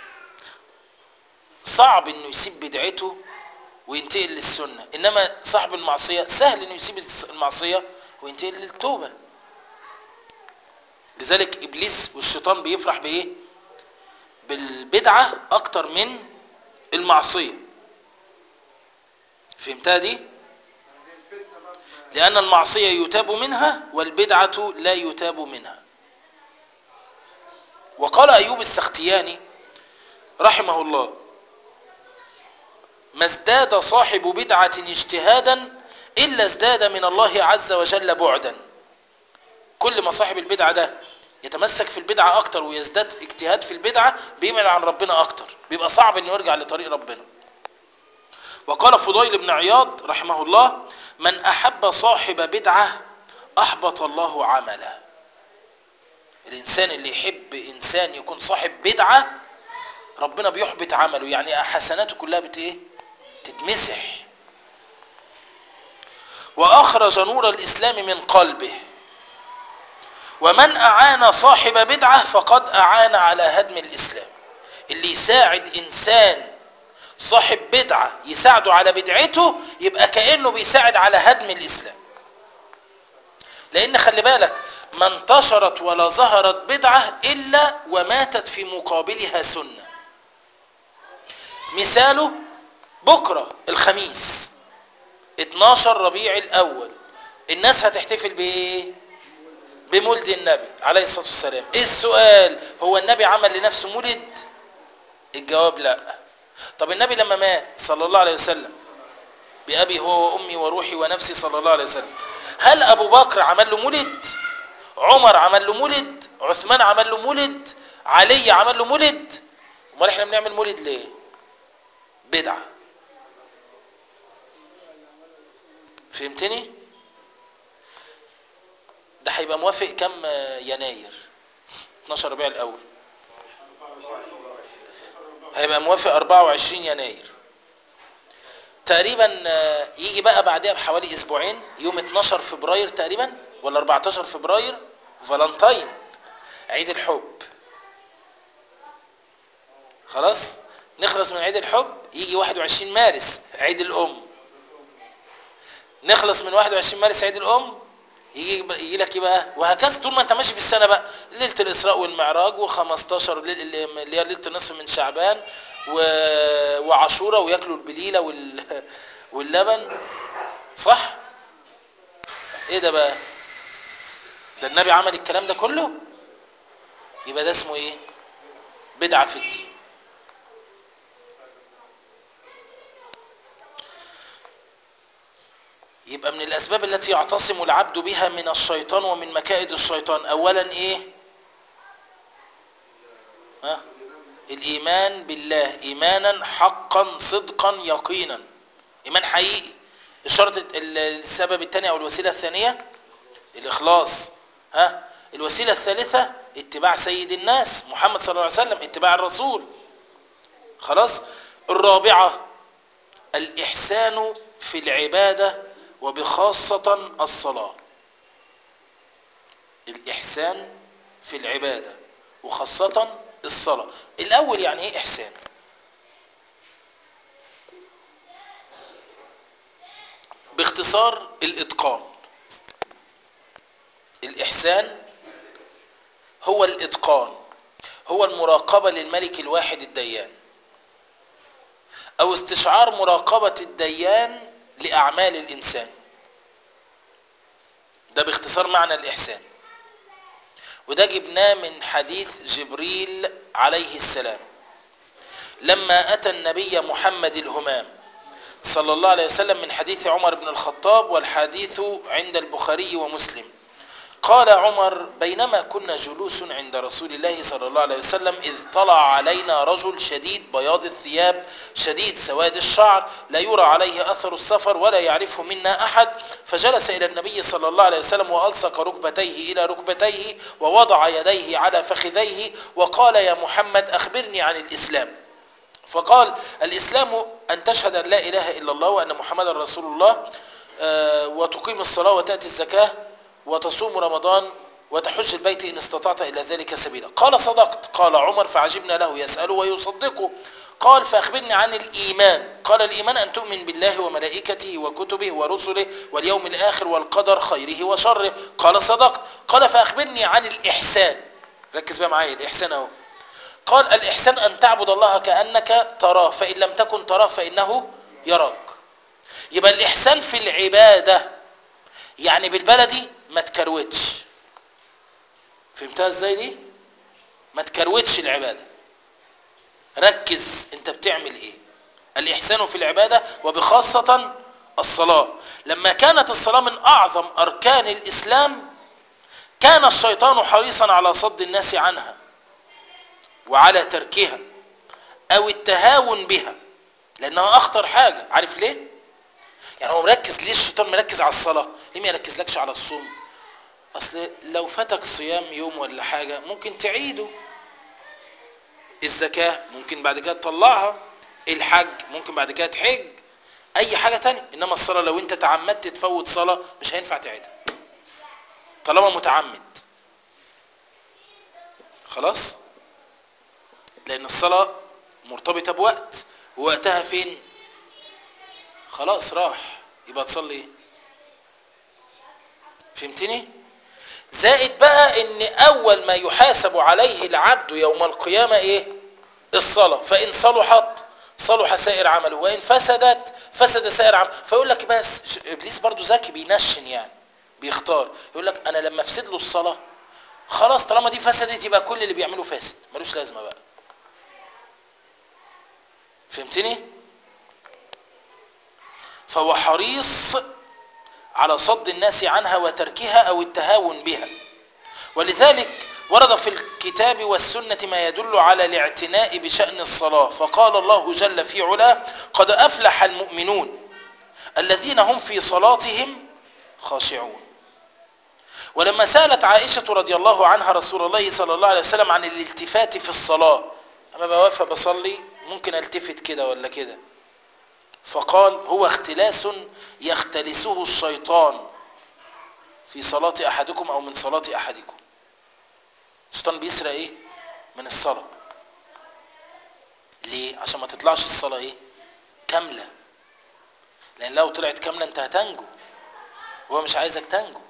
صعب انه يسيب بدعته وينتقل للسنه انما صاحب المعصيه سهل انه يسيب المعصيه وينتقل للتوبه لذلك ابليس والشيطان بيفرح بايه بالبدعه اكتر من المعصيه فهمتها دي لان المعصيه يتاب منها والبدعه لا يتاب منها وقال ايوب السختياني رحمه الله ما ازداد صاحب بدعه اجتهادا الا ازداد من الله عز وجل بعدا كل ما صاحب البدعه ده يتمسك في البدعه اكتر ويزداد اجتهاد في البدعه بيبعد عن ربنا اكتر بيبقى صعب انه يرجع لطريق ربنا وقال فضيل بن عياض رحمه الله من احب صاحب بدعه احبط الله عمله الانسان اللي يحب انسان يكون صاحب بدعه ربنا بيحبط عمله يعني حسناته كلها بت ايه تتمسح واخرج نور الاسلام من قلبه ومن اعان صاحب بدعه فقد اعان على هدم الاسلام اللي يساعد انسان صاحب بدعه يساعده على بدعته يبقى كانه بيساعد على هدم الاسلام لان خلي بالك ما انتشرت ولا ظهرت بدعه الا وماتت في مقابلها سنه مثاله بكره الخميس 12 ربيع الاول الناس هتحتفل بايه بمولد النبي عليه الصلاه والسلام ايه السؤال هو النبي عمل لنفسه مولد الجواب لا طب النبي لما مات صلى الله عليه وسلم بأبي هو وأمي وروحي ونفسي صلى الله عليه وسلم هل أبو بكر عمل له مولد عمر عمل له مولد عثمان عمل له مولد علي عمل له مولد امال احنا بنعمل مولد ليه بدعة فهمتني ده هيبقى موافق كم يناير 12 ربيع الاول هيبقى موافق 24 يناير تقريبا يجي بقى بعدها بحوالي اسبوعين يوم 12 فبراير تقريبا ولا 14 فبراير فالنتاين عيد الحب خلاص نخلص من عيد الحب يجي 21 مارس عيد الام نخلص من 21 مارس عيد الام يجي يجي لك ايه بقى وهكذا طول ما انت ماشي في السنه بقى ليله الاسراء والمعراج و15 اللي هي ليله النصف من شعبان و... وعاشوراء وياكلوا البليله وال... واللبن صح ايه ده بقى ده النبي عمل الكلام ده كله يبقى ده اسمه ايه بدعه في الدين يبقى من الأسباب التي يعتصم العبد بها من الشيطان ومن مكائد الشيطان أولا إيه ها؟ الإيمان بالله إيمانا حقا صدقا يقينا إيمان حقيقي الشرط السبب الثاني أو الوسيلة الثانية الإخلاص ها الوسيلة الثالثة اتباع سيد الناس محمد صلى الله عليه وسلم اتباع الرسول خلاص الرابعة الإحسان في العبادة وبخاصة الصلاة الإحسان في العبادة وخاصة الصلاة الأول يعني إيه إحسان باختصار الاتقان الاحسان هو الاتقان هو المراقبة للملك الواحد الديان او استشعار مراقبة الديان لاعمال الانسان ده باختصار معنى الاحسان وده جبناه من حديث جبريل عليه السلام لما اتى النبي محمد الهمام صلى الله عليه وسلم من حديث عمر بن الخطاب والحديث عند البخاري ومسلم قال عمر بينما كنا جلوس عند رسول الله صلى الله عليه وسلم إذ طلع علينا رجل شديد بياض الثياب شديد سواد الشعر لا يرى عليه أثر السفر ولا يعرفه منا أحد فجلس إلى النبي صلى الله عليه وسلم وألصق ركبتيه إلى ركبتيه ووضع يديه على فخذيه وقال يا محمد أخبرني عن الإسلام فقال الإسلام أن تشهد أن لا إله إلا الله وأن محمد رسول الله وتقيم الصلاة وتأتي الزكاة وتصوم رمضان وتحج البيت إن استطعت إلى ذلك سبيلا قال صدقت قال عمر فعجبنا له يسأله ويصدقه قال فأخبرني عن الإيمان قال الإيمان أن تؤمن بالله وملائكته وكتبه ورسله واليوم الآخر والقدر خيره وشره قال صدقت قال فأخبرني عن الإحسان ركز بقى معايا الإحسان أهو قال الإحسان أن تعبد الله كأنك تراه فإن لم تكن تراه فإنه يراك يبقى الإحسان في العبادة يعني بالبلدي ما تكروتش فهمتها ازاي دي ما تكروتش العبادة ركز انت بتعمل ايه الإحسان في العبادة وبخاصة الصلاة لما كانت الصلاة من أعظم أركان الإسلام كان الشيطان حريصا على صد الناس عنها وعلى تركها أو التهاون بها لأنها أخطر حاجة عارف ليه؟ يعني هو مركز ليه الشيطان مركز على الصلاة ليه ما يركزلكش على الصوم أصل لو فاتك صيام يوم ولا حاجة ممكن تعيده الزكاة ممكن بعد كده تطلعها الحج ممكن بعد كده تحج أي حاجة تانية إنما الصلاة لو أنت تعمدت تفوت صلاة مش هينفع تعيدها طالما متعمد خلاص لأن الصلاة مرتبطة بوقت ووقتها فين خلاص راح يبقى تصلي ايه فهمتني زائد بقى ان اول ما يحاسب عليه العبد يوم القيامة ايه الصلاة فان صلحت صلح سائر عمله وان فسدت فسد سائر عمله فيقول لك بس ابليس برضو ذكي بينشن يعني بيختار يقول لك انا لما افسد له الصلاة خلاص طالما دي فسدت يبقى كل اللي بيعمله فاسد ملوش لازمة بقى فهمتني فهو حريص على صد الناس عنها وتركها أو التهاون بها ولذلك ورد في الكتاب والسنة ما يدل على الاعتناء بشأن الصلاة فقال الله جل في علاه قد أفلح المؤمنون الذين هم في صلاتهم خاشعون ولما سألت عائشة رضي الله عنها رسول الله صلى الله عليه وسلم عن الالتفات في الصلاة أما بوافق بصلي ممكن التفت كده ولا كده فقال هو اختلاس يختلسه الشيطان في صلاة أحدكم أو من صلاة أحدكم الشيطان بيسرق إيه من الصلاة ليه عشان ما تطلعش الصلاة إيه كاملة لأن لو طلعت كاملة أنت هتنجو وهو مش عايزك تنجو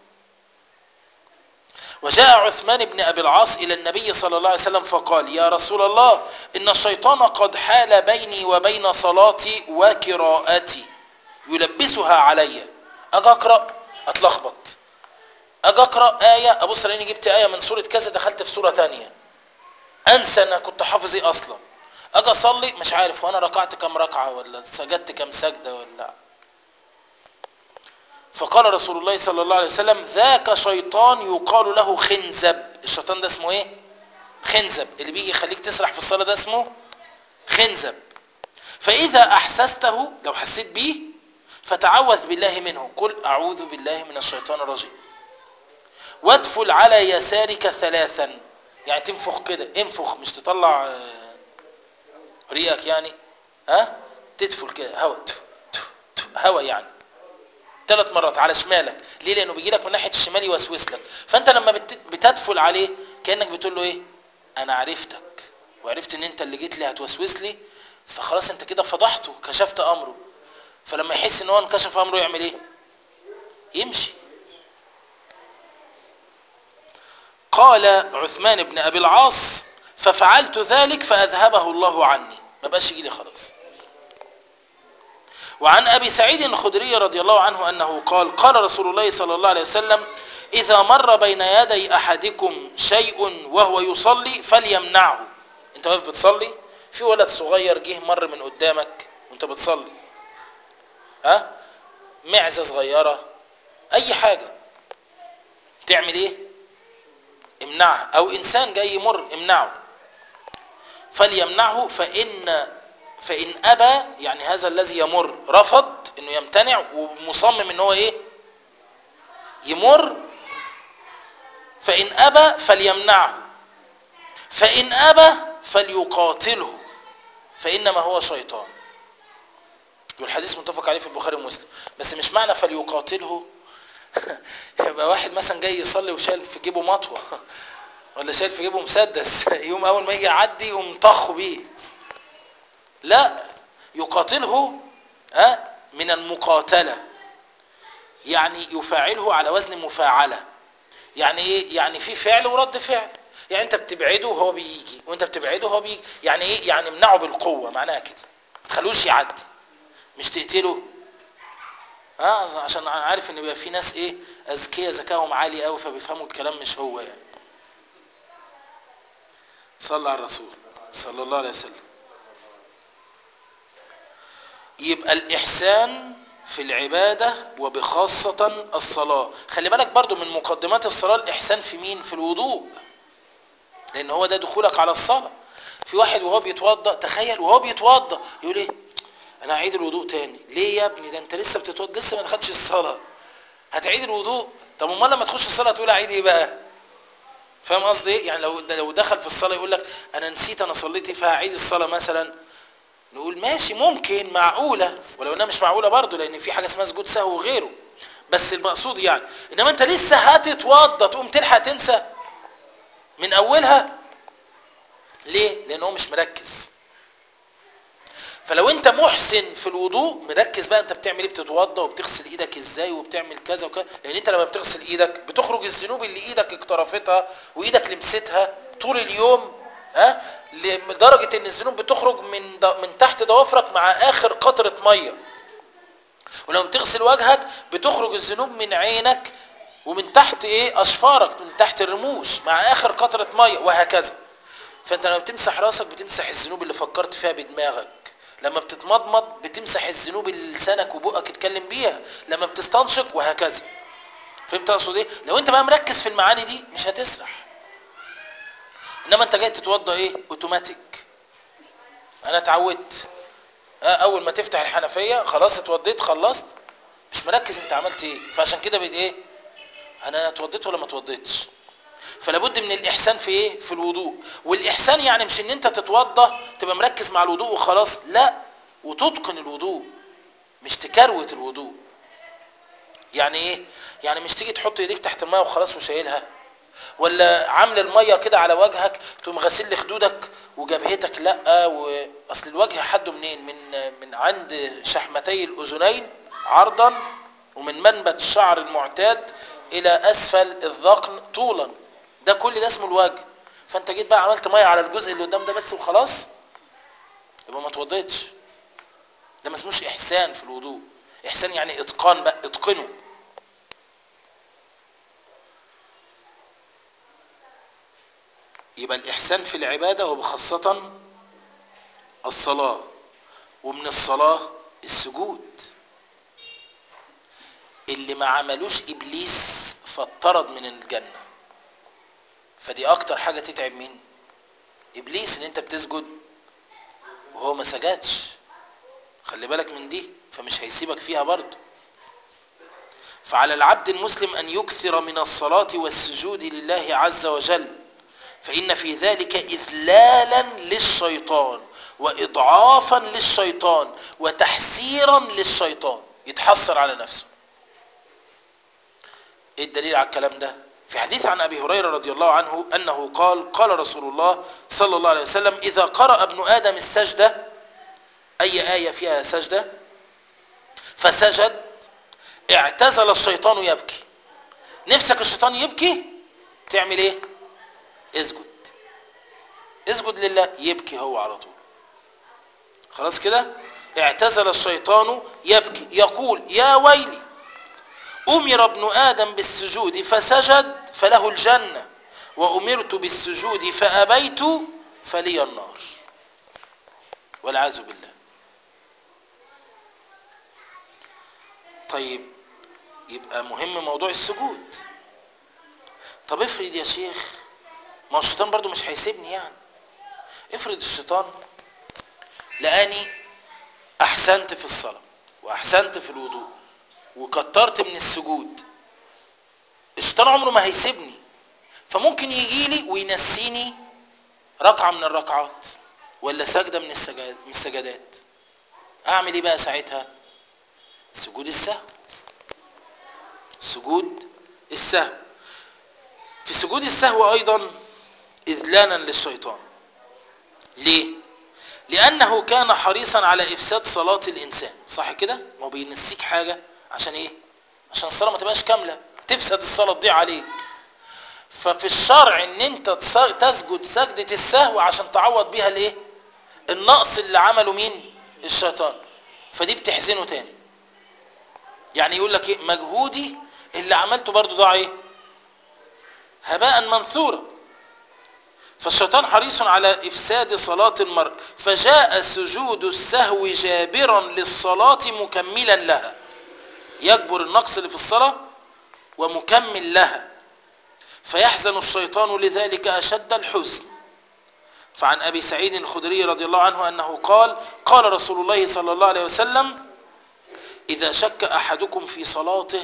وجاء عثمان بن أبي العاص إلى النبي صلى الله عليه وسلم فقال يا رسول الله إن الشيطان قد حال بيني وبين صلاتي وقراءتي يلبسها علي أجي أقرأ أتلخبط أجي أقرأ آية أبص لأني جبت آية من سورة كذا دخلت في سورة تانية أنسى أنا كنت حافظ إيه أصلا أجي أصلي مش عارف وأنا ركعت كم ركعة ولا سجدت كم سجدة ولا فقال رسول الله صلى الله عليه وسلم ذاك شيطان يقال له خنزب الشيطان ده اسمه ايه خنزب اللي بيجي يخليك تسرح في الصلاة ده اسمه خنزب فإذا أحسسته لو حسيت بيه فتعوذ بالله منه قل أعوذ بالله من الشيطان الرجيم وادفل على يسارك ثلاثا يعني تنفخ كده انفخ مش تطلع ريقك يعني ها تدفل كده هوا هوا يعني ثلاث مرات على شمالك ليه لانه بيجي لك من ناحيه الشمال يوسوس لك فانت لما بتدفل عليه كانك بتقول له ايه انا عرفتك وعرفت ان انت اللي جيت لي هتوسوس لي فخلاص انت كده فضحته كشفت امره فلما يحس ان هو انكشف امره يعمل ايه يمشي قال عثمان بن أبي العاص ففعلت ذلك فأذهبه الله عني ما بقاش يجي لي خلاص وعن أبي سعيد الخدري رضي الله عنه أنه قال قال رسول الله صلى الله عليه وسلم إذا مر بين يدي أحدكم شيء وهو يصلي فليمنعه أنت واقف بتصلي في ولد صغير جه مر من قدامك وأنت بتصلي ها معزة صغيرة أي حاجة تعمل إيه امنعها أو إنسان جاي يمر امنعه فليمنعه فإن فإن أبى يعني هذا الذي يمر رفض إنه يمتنع ومصمم إن هو إيه يمر فإن أبى فليمنعه فإن أبى فليقاتله فإنما هو شيطان والحديث متفق عليه في البخاري ومسلم بس مش معنى فليقاتله يبقى واحد مثلا جاي يصلي وشايل في جيبه مطوه ولا شايل في جيبه مسدس يوم اول ما يجي يعدي يقوم طخه بيه لا يقاتله ها من المقاتله يعني يفاعله على وزن مفاعله يعني ايه يعني في فعل ورد فعل يعني انت بتبعده وهو بيجي وانت بتبعده وهو بيجي يعني ايه يعني امنعه بالقوه معناها كده ما تخلوش يعدي مش تقتله ها عشان انا عارف ان بيبقى في ناس ايه اذكياء ذكائهم عالي قوي فبيفهموا الكلام مش هو يعني صلى على الرسول صلى الله عليه وسلم يبقى الإحسان في العبادة وبخاصة الصلاة خلي بالك برضو من مقدمات الصلاة الإحسان في مين في الوضوء لأن هو ده دخولك على الصلاة في واحد وهو بيتوضأ تخيل وهو بيتوضأ يقول ايه انا هعيد الوضوء تاني ليه يا ابني ده انت لسه بتتوضأ لسه ما دخلتش الصلاة هتعيد الوضوء طب امال لما تخش الصلاة تقول اعيد ايه بقى فاهم قصدي ايه يعني لو لو دخل في الصلاة يقول لك انا نسيت انا صليت ايه فهعيد الصلاة مثلا نقول ماشي ممكن معقولة ولو انها مش معقولة برضو لان في حاجة اسمها سجود سهو وغيره بس المقصود يعني انما انت لسه هتتوضى تقوم تلحق تنسى من اولها ليه لان هو مش مركز فلو انت محسن في الوضوء مركز بقى انت بتعمل ايه بتتوضى وبتغسل ايدك ازاي وبتعمل كذا وكذا لان انت لما بتغسل ايدك بتخرج الذنوب اللي ايدك اقترفتها وايدك لمستها طول اليوم ها لدرجه ان الذنوب بتخرج من من تحت ضوافرك مع اخر قطره ميه ولما بتغسل وجهك بتخرج الذنوب من عينك ومن تحت ايه اشفارك من تحت الرموش مع اخر قطره ميه وهكذا فانت لما بتمسح راسك بتمسح الذنوب اللي فكرت فيها بدماغك لما بتتمضمض بتمسح الذنوب اللي لسانك وبقك اتكلم بيها لما بتستنشق وهكذا فهمت اقصد ايه لو انت بقى مركز في المعاني دي مش هتسرح انما انت جاي تتوضى ايه اوتوماتيك انا اتعودت اول ما تفتح الحنفيه خلاص اتوضيت خلصت مش مركز انت عملت ايه فعشان كده بقيت ايه انا اتوضيت ولا ما اتوضيتش فلا بد من الاحسان في ايه في الوضوء والاحسان يعني مش ان انت تتوضى تبقى مركز مع الوضوء وخلاص لا وتتقن الوضوء مش تكروت الوضوء يعني ايه يعني مش تيجي تحط ايديك تحت الميه وخلاص وشايلها ولا عامل الميه كده على وجهك تقوم غاسل لي خدودك وجبهتك لا واصل الوجه حده منين من من عند شحمتي الاذنين عرضا ومن منبت الشعر المعتاد الى اسفل الذقن طولا ده كل ده اسمه الوجه فانت جيت بقى عملت ميه على الجزء اللي قدام ده بس وخلاص يبقى ما اتوضيتش ده ما اسموش احسان في الوضوء احسان يعني اتقان بقى اتقنه يبقى الإحسان في العبادة وبخاصة الصلاة ومن الصلاة السجود اللي ما عملوش إبليس فاطرد من الجنة فدي أكتر حاجة تتعب مين إبليس إن أنت بتسجد وهو ما سجدش خلي بالك من دي فمش هيسيبك فيها برضه فعلى العبد المسلم أن يكثر من الصلاة والسجود لله عز وجل فإن في ذلك إذلالا للشيطان وإضعافا للشيطان وتحسيرا للشيطان يتحسر على نفسه إيه الدليل على الكلام ده في حديث عن أبي هريرة رضي الله عنه أنه قال قال رسول الله صلى الله عليه وسلم إذا قرأ ابن آدم السجدة أي آية فيها سجدة فسجد اعتزل الشيطان يبكي نفسك الشيطان يبكي تعمل ايه اسجد اسجد لله يبكي هو على طول خلاص كده اعتزل الشيطان يبكي يقول يا ويلي أمر ابن آدم بالسجود فسجد فله الجنة وأمرت بالسجود فأبيت فلي النار والعياذ بالله طيب يبقى مهم موضوع السجود طب افرض يا شيخ ما هو الشيطان برضو مش هيسيبني يعني افرض الشيطان لقاني احسنت في الصلاة واحسنت في الوضوء وكترت من السجود الشيطان عمره ما هيسيبني فممكن يجي لي وينسيني ركعة من الركعات ولا سجدة من السجاد من السجدات اعمل ايه بقى ساعتها سجود السهو سجود السهو في سجود السهو ايضا اذلالا للشيطان ليه لانه كان حريصا على افساد صلاة الانسان صح كده ما هو بينسيك حاجة عشان ايه عشان الصلاة ما تبقاش كاملة تفسد الصلاة تضيع عليك ففي الشرع ان انت تسجد سجدة السهو عشان تعوض بيها الايه النقص اللي عمله مين الشيطان فدي بتحزنه تاني يعني يقول لك ايه مجهودي اللي عملته برضو ضاع ايه هباء منثورا فالشيطان حريص على افساد صلاة المرء فجاء سجود السهو جابرا للصلاة مكملا لها يجبر النقص اللي في الصلاة ومكمل لها فيحزن الشيطان لذلك أشد الحزن فعن أبي سعيد الخدري رضي الله عنه أنه قال قال رسول الله صلى الله عليه وسلم إذا شك أحدكم في صلاته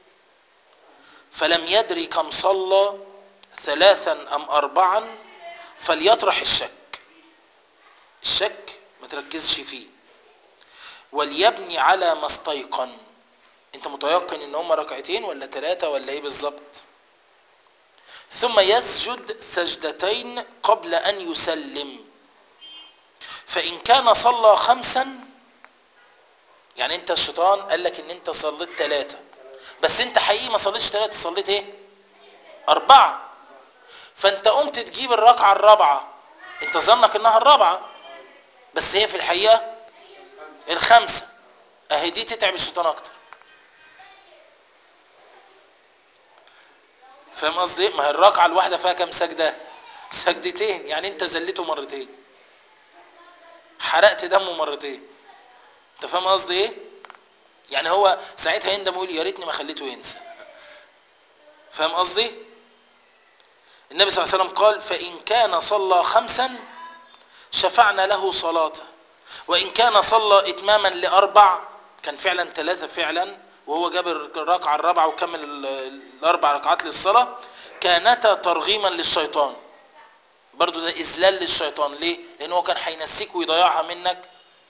فلم يدري كم صلى ثلاثا أم أربعا فليطرح الشك الشك ما تركزش فيه وليبني على ما استيقن انت متيقن ان هم ركعتين ولا ثلاثة ولا ايه بالظبط ثم يسجد سجدتين قبل ان يسلم فان كان صلى خمسا يعني انت الشيطان قال لك ان انت صليت ثلاثة بس انت حقيقي ما صليتش ثلاثة صليت ايه اربعة فانت قمت تجيب الركعة الرابعة انت ظنك انها الرابعة بس هي في الحقيقة الخمسة اهي دي تتعب الشيطان اكتر فاهم قصدي ما هي الركعة الواحدة فيها كام سجدة سجدتين يعني انت زلته مرتين حرقت دمه مرتين انت فاهم قصدي ايه يعني هو ساعتها يندم ويقول يا ريتني ما خليته ينسى فاهم قصدي النبي صلى الله عليه وسلم قال فإن كان صلى خمسا شفعنا له صلاته وإن كان صلى إتماما لأربع كان فعلا ثلاثة فعلا وهو جاب الركعة الرابعة وكمل الأربع ركعات للصلاة كانتا ترغيما للشيطان برضو ده إذلال للشيطان ليه؟ لأن هو كان هينسيك ويضيعها منك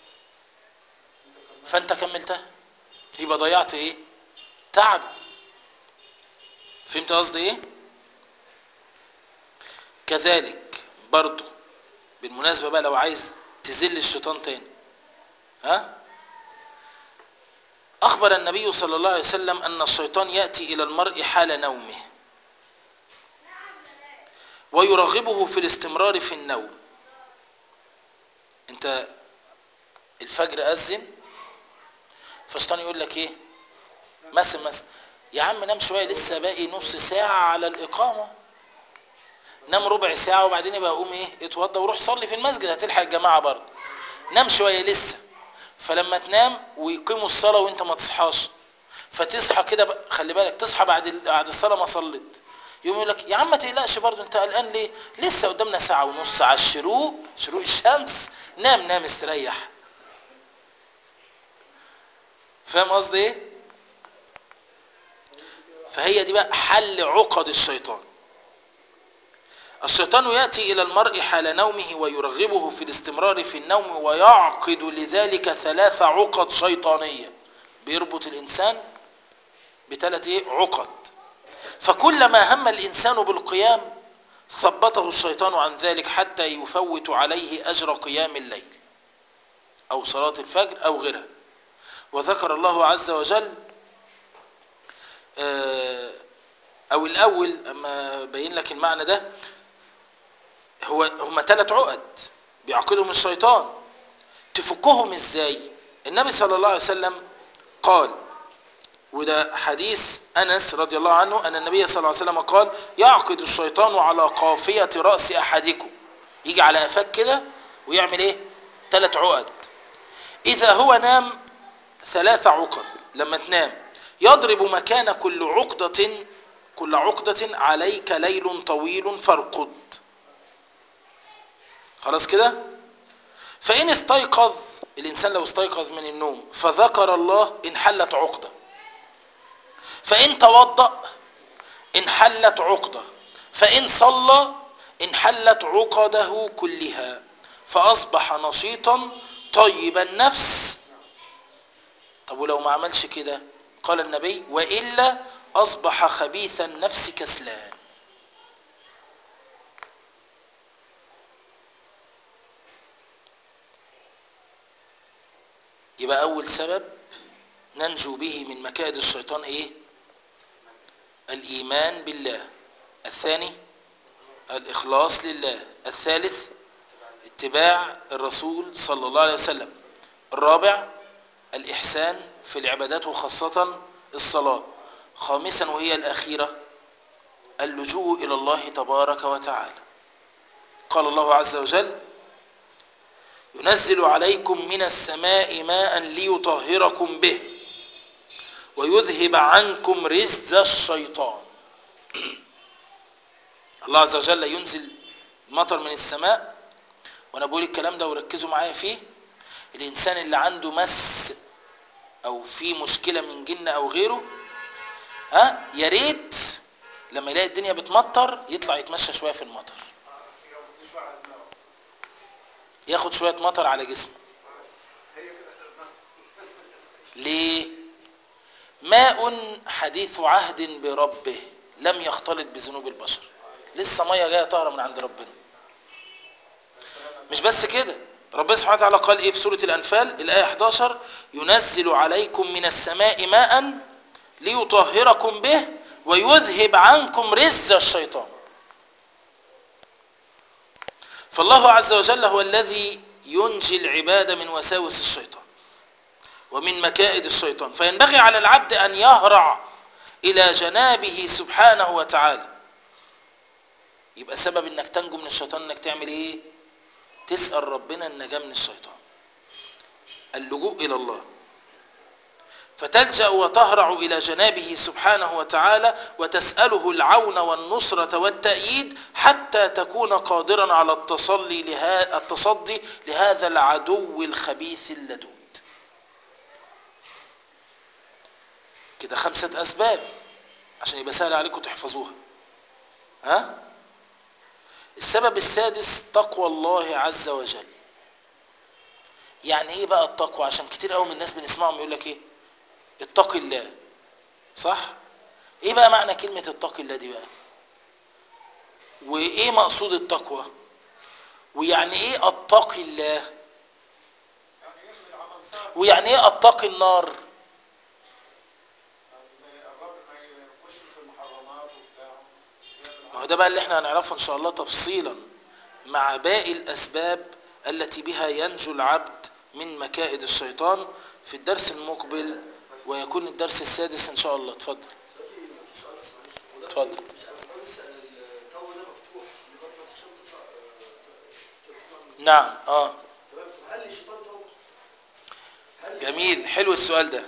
فأنت كملتها يبقى ضيعت إيه؟ تعب فهمت قصدي إيه؟ كذلك برضو بالمناسبة بقى لو عايز تذل الشيطان تاني ها أخبر النبي صلى الله عليه وسلم أن الشيطان يأتي إلى المرء حال نومه ويرغبه في الاستمرار في النوم انت الفجر أذن فالشيطان يقول لك ايه مثلا مثلا يا عم نام شوية لسه باقي نص ساعة على الإقامة نام ربع ساعة وبعدين يبقى قوم ايه اتوضى وروح صلي في المسجد هتلحق الجماعة برضه نام شوية لسه فلما تنام ويقيموا الصلاة وانت ما تصحاش فتصحى كده خلي بالك تصحى بعد بعد الصلاة ما صليت يقوم يقول لك يا عم ما تقلقش برضه انت قلقان ليه لسه قدامنا ساعة ونص على الشروق شروق الشمس نام نام استريح فاهم قصدي ايه فهي دي بقى حل عقد الشيطان الشيطان يأتي إلى المرء حال نومه ويرغبه في الاستمرار في النوم ويعقد لذلك ثلاث عقد شيطانية بيربط الإنسان بثلاث إيه؟ عقد فكلما هم الإنسان بالقيام ثبته الشيطان عن ذلك حتى يفوت عليه أجر قيام الليل أو صلاة الفجر أو غيرها وذكر الله عز وجل آه، او الاول اما بين لك المعنى ده هو هما ثلاث عقد بيعقدهم الشيطان تفكهم ازاي النبي صلى الله عليه وسلم قال وده حديث انس رضي الله عنه ان النبي صلى الله عليه وسلم قال يعقد الشيطان على قافيه راس احدكم يجي على قفاك كده ويعمل ايه ثلاث عقد اذا هو نام ثلاث عقد لما تنام يضرب مكان كل عقدة كل عقدة عليك ليل طويل فارقد خلاص كده فإن استيقظ الإنسان لو استيقظ من النوم فذكر الله انحلت عقدة فإن توضأ انحلت عقدة فإن صلى انحلت عقده كلها فأصبح نشيطا طيب النفس طب ولو ما عملش كده قال النبي وإلا أصبح خبيث النفس كسلان يبقى أول سبب ننجو به من مكائد الشيطان إيه الإيمان بالله الثاني الإخلاص لله الثالث اتباع الرسول صلى الله عليه وسلم الرابع الإحسان في العبادات وخاصة الصلاة خامسا وهي الأخيرة اللجوء إلى الله تبارك وتعالى قال الله عز وجل ينزل عليكم من السماء ماء ليطهركم به ويذهب عنكم رزز الشيطان الله عز وجل ينزل مطر من السماء وانا بقول الكلام ده وركزوا معايا فيه الانسان اللي عنده مس او في مشكله من جن او غيره ها يا ريت لما يلاقي الدنيا بتمطر يطلع يتمشى شويه في المطر ياخد شويه مطر على جسمه ليه ماء حديث عهد بربه لم يختلط بذنوب البشر لسه ميه جايه طاهره من عند ربنا مش بس كده ربنا سبحانه وتعالى قال ايه في سوره الانفال الايه 11 ينزل عليكم من السماء ماء ليطهركم به ويذهب عنكم رز الشيطان فالله عز وجل هو الذي ينجي العباد من وساوس الشيطان ومن مكائد الشيطان فينبغي على العبد أن يهرع إلى جنابه سبحانه وتعالى يبقى سبب انك تنجو من الشيطان انك تعمل ايه تسأل ربنا النجاة من الشيطان اللجوء إلى الله فتلجأ وتهرع إلى جنابه سبحانه وتعالى وتسأله العون والنصرة والتأييد حتى تكون قادرا على التصلي لها التصدي لهذا العدو الخبيث اللدود كده خمسة أسباب عشان يبقى سهل عليكم تحفظوها ها السبب السادس تقوى الله عز وجل يعني ايه بقى التقوى عشان كتير قوي من الناس بنسمعهم يقول لك ايه اتق الله صح ايه بقى معنى كلمة اتق الله دي بقى وايه مقصود التقوى ويعني ايه اتقي الله ويعني ايه اتقي النار ما هو ده بقى اللي احنا هنعرفه ان شاء الله تفصيلا مع باقي الاسباب التي بها ينجو العبد من مكائد الشيطان في الدرس المقبل ويكون الدرس السادس ان شاء الله اتفضل اتفضل نعم اه جميل حلو السؤال ده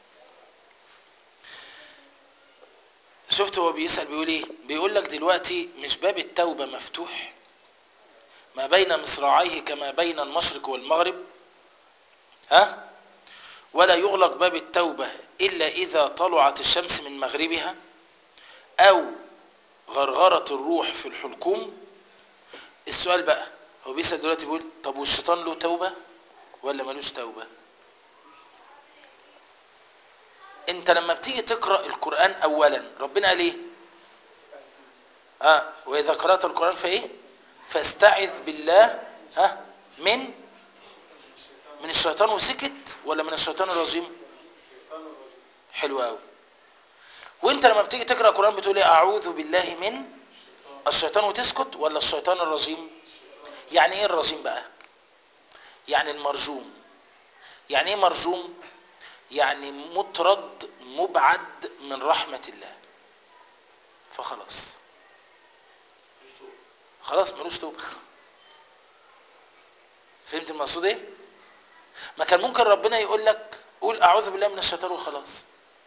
شفت هو بيسأل بيقول ايه بيقول لك دلوقتي مش باب التوبة مفتوح ما بين مصراعيه كما بين المشرق والمغرب ها ولا يغلق باب التوبة إلا إذا طلعت الشمس من مغربها أو غرغرت الروح في الحلقوم السؤال بقى هو بيسأل دلوقتي بيقول طب والشيطان له توبة ولا ملوش توبة انت لما بتيجي تقرأ القرآن اولا ربنا قال ايه اه واذا قرأت القرآن فايه فاستعذ بالله ها من من الشيطان وسكت ولا من الشيطان الرجيم حلو قوي وانت لما بتيجي تقرا القران بتقول ايه اعوذ بالله من الشيطان وتسكت ولا الشيطان الرجيم يعني ايه الرجيم بقى يعني المرجوم يعني ايه مرجوم يعني مطرد مبعد من رحمه الله فخلاص خلاص ملوش توبه فهمت المقصود ايه ما كان ممكن ربنا يقول لك قول اعوذ بالله من الشيطان وخلاص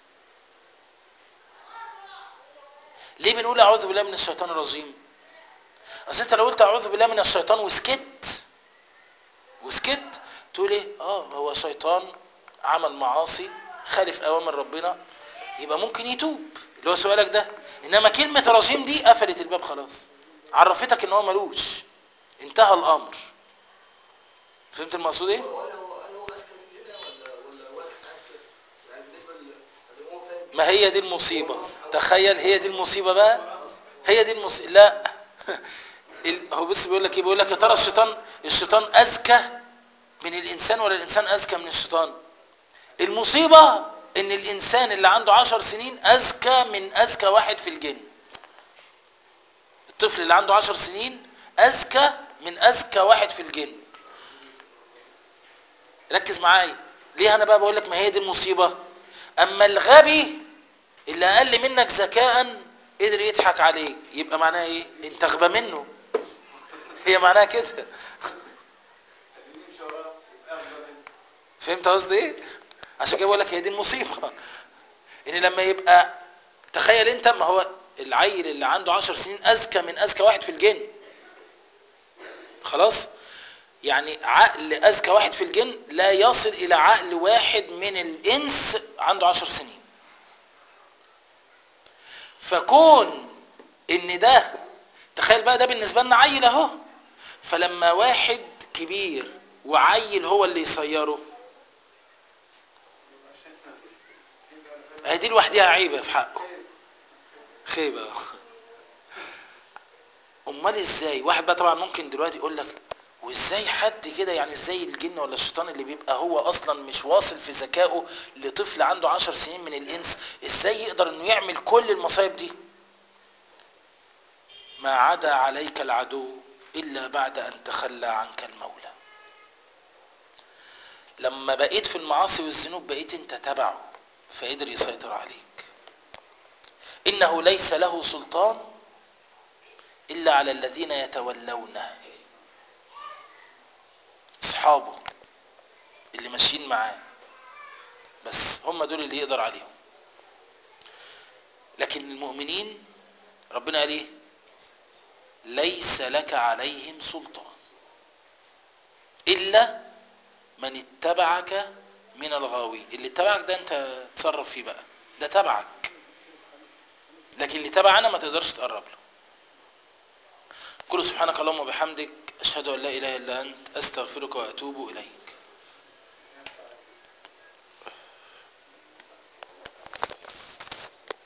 ليه بنقول اعوذ بالله من الشيطان الرجيم اصل انت لو قلت اعوذ بالله من الشيطان وسكت وسكت تقول ايه اه هو شيطان عمل معاصي خالف اوامر ربنا يبقى ممكن يتوب اللي هو سؤالك ده انما كلمه رجيم دي قفلت الباب خلاص عرفتك ان هو ملوش انتهى الامر فهمت المقصود ايه هو هل هو هل هو اذكى من كده ولا ولا واحد اذكى؟ يعني بالنسبه ل يعني هو فاهم ما هي دي المصيبة تخيل هي دي المصيبة بقى هي دي المصيبة لا ال- هو بس بيقول لك ايه بيقول لك يا ترى الشيطان الشيطان اذكى من الانسان ولا الانسان اذكى من الشيطان المصيبة ان الانسان اللي عنده عشر سنين اذكى من اذكى واحد في الجن الطفل اللي عنده عشر سنين اذكى من اذكى واحد في الجن ركز معايا ليه انا بقى بقول لك ما هي دي المصيبة اما الغبي اللي اقل منك ذكاء قدر يضحك عليك يبقى معناها ايه انت اغبى منه هي معناها كده اللي يمشي وراه يبقى افضل منه فهمت قصدي ايه عشان كده بقول لك هي دي المصيبه ان لما يبقى تخيل انت ما هو العيل اللي عنده عشر سنين اذكى من اذكى واحد في الجن خلاص يعني عقل اذكى واحد في الجن لا يصل الى عقل واحد من الانس عنده عشر سنين فكون ان ده تخيل بقى ده بالنسبه لنا عيل اهو فلما واحد كبير وعيل هو اللي يصيره اهي دي لوحدها عيبه في حقه خيبه امال ازاي واحد بقى طبعا ممكن دلوقتي يقول لك وازاي حد كده يعني ازاي الجن ولا الشيطان اللي بيبقى هو اصلا مش واصل في ذكائه لطفل عنده عشر سنين من الانس ازاي يقدر انه يعمل كل المصايب دي ما عدا عليك العدو الا بعد ان تخلى عنك المولى لما بقيت في المعاصي والذنوب بقيت انت تبعه فقدر يسيطر عليك انه ليس له سلطان الا على الذين يتولونه اصحابه اللي ماشيين معاه بس هم دول اللي يقدر عليهم لكن المؤمنين ربنا قال ايه ليس لك عليهم سلطان الا من اتبعك من الغاوين اللي اتبعك ده انت تصرف فيه بقى ده تبعك لكن اللي تبعنا ما تقدرش تقرب له كل سبحانك اللهم وبحمدك اشهد ان لا اله الا انت استغفرك واتوب اليك